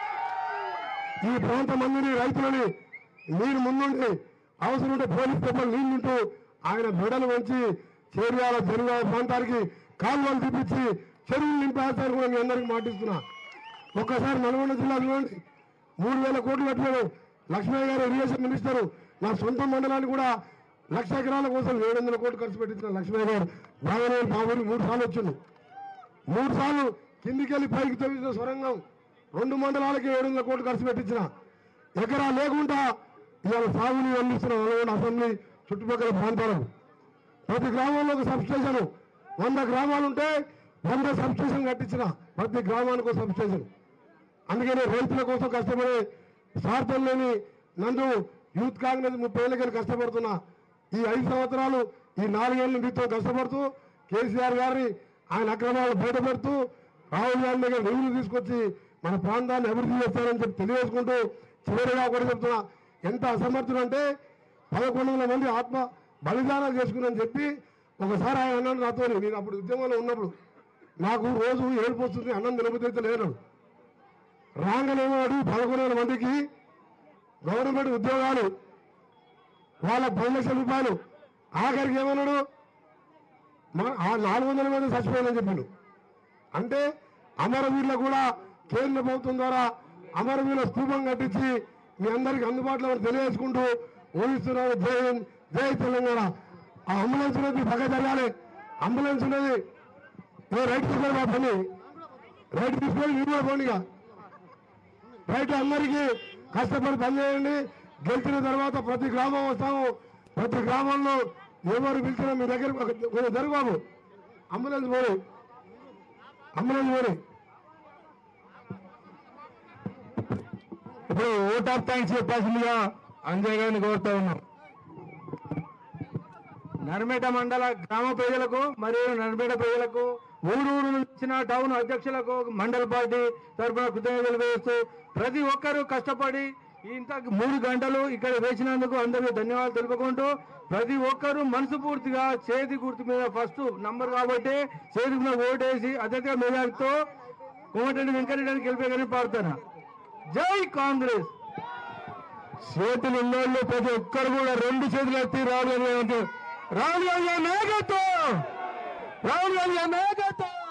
ఈ ప్రాంత మందిని రైతులని మీరు ముందుండి అవసరం ఉంటే పోలీస్ పేపర్ నీళ్లుంటూ ఆయన మెడలు వంచి చేరియాల జరుగాల ప్రాంతానికి కాలువలు తీపించి చెరువులు నింపేస్తారు కూడా మీ అందరికీ మాటిస్తున్నా ఒక్కసారి నల్గొండ జిల్లా చూడండి మూడు వేల కోట్లు కట్టాడు లక్ష్మయ్య గారు ఇరిగేషన్ మినిస్టర్ నా సొంత మండలాన్ని కూడా లక్ష ఎకరాల కోసం ఏడు వందల కోట్లు ఖర్చు పెట్టించిన లక్ష్మయ్య గారు బాగానే మా ఊరికి మూడు సార్లు వచ్చిండు మూడు సార్లు కిందికెళ్ళి పైకి తవ్వించిన సొరంగం రెండు మండలాలకి ఏడు వందల కోట్లు ఖర్చు పెట్టించిన ఎకరా లేకుండా ఇవాళ సాగుని అందిస్తున్న నల్గొండ అసెంబ్లీ చుట్టుపక్కల ప్రాంతాలకు ప్రతి గ్రామంలో ఒక సబ్ స్టేషన్ వంద గ్రామాలు ఉంటే వంద సబ్ స్టేషన్ కట్టించిన ప్రతి గ్రామానికి ఒక సబ్ స్టేషన్ అందుకని రైతుల కోసం కష్టపడే స్వార్థం లేని నన్ను యూత్ కాంగ్రెస్ ముప్పై ఏళ్ళకి కష్టపడుతున్నా ఈ ఐదు సంవత్సరాలు ఈ నాలుగేళ్ల మీతో కష్టపడుతూ కేసీఆర్ గారిని ఆయన అక్రమాలు బయటపెడుతూ రాహుల్ గాంధీ దగ్గర నిధులు తీసుకొచ్చి మన ప్రాంతాన్ని అభివృద్ధి చేస్తారని చెప్పి తెలియజేసుకుంటూ చివరిగా కూడా చెప్తున్నా ఎంత అసమర్థుడు అంటే పదకొండు వందల మంది ఆత్మ బలిదానాలు చేసుకున్నారని చెప్పి ఒకసారి ఆయన అన్నాడు నాతో నేను అప్పుడు ఉద్యమంలో ఉన్నప్పుడు నాకు రోజు ఏడుపు వస్తుంది అన్నం నిలబడితే లేను రాగానేమో పదకొండు వేల మందికి గవర్నమెంట్ ఉద్యోగాలు వాళ్ళ పది లక్షల రూపాయలు ఆఖరికి ఏమన్నాడు మా- ఆ నాలుగు వందల మంది చచ్చిపోయిందని చెప్పిండు అంటే అమరవీరులకు కూడా కేంద్ర ప్రభుత్వం ద్వారా అమరవీరుల స్థూపం కట్టించి మీ అందరికి అందుబాటులో ఉండి తెలియజేసుకుంటూ ఊహిస్తున్నారు జై హింద్ జై తెలంగాణ ఆ అంబులెన్స్ ఉన్నది పక్క జరగాలి అంబులెన్స్ ఉన్నది ఏ రైట్ తీసుకొని మా పని రైట్ తీసుకొని మీరు కూడా పోండిగా రైట్ అందరికీ కష్టపడి పనిచేయండి గెలిచిన తర్వాత ప్రతి గ్రామం వస్తాము ప్రతి గ్రామంలో ఎవరు పిలిచినా మీ దగ్గర కొంచెం జరుగు బాబు అంబులెన్స్ పోయి అంబులెన్స్ పోయి ఇప్పుడు ఓట్ ఆఫ్ థ్యాంక్స్ చెప్పాల్సిందిగా అంజయ్ గారిని కోరుతా ఉన్నాం నర్మేట మండల గ్రామ ప్రజలకు మరియు నర్మేట ప్రజలకు ఊరు ఊరు వచ్చిన టౌన్ అధ్యక్షులకు మండల పార్టీ తరఫున కృతజ్ఞతలు వేస్తూ ప్రతి ఒక్కరూ కష్టపడి ఇంత మూడు గంటలు ఇక్కడ వేసినందుకు అందరికీ ధన్యవాదాలు తెలుపుకుంటూ ప్రతి ఒక్కరూ మనసు పూర్తిగా చేతి గుర్తు మీద ఫస్ట్ నంబర్ కాబట్టి చేతి మీద ఓటేసి అత్యధిక మెజార్టీతో కోమటిరెడ్డి వెంకటరెడ్డి గెలిపేగానే పాడుతాను జై కాంగ్రెస్ చేతులు ఉన్నోళ్ళు ప్రతి ఒక్కరు కూడా రెండు చేతులు ఎత్తి రాహుల్ గాంధీ రాహుల్ గాంధీ నాయకత్వం రాహుల్ గాంధీ నాయకత్వం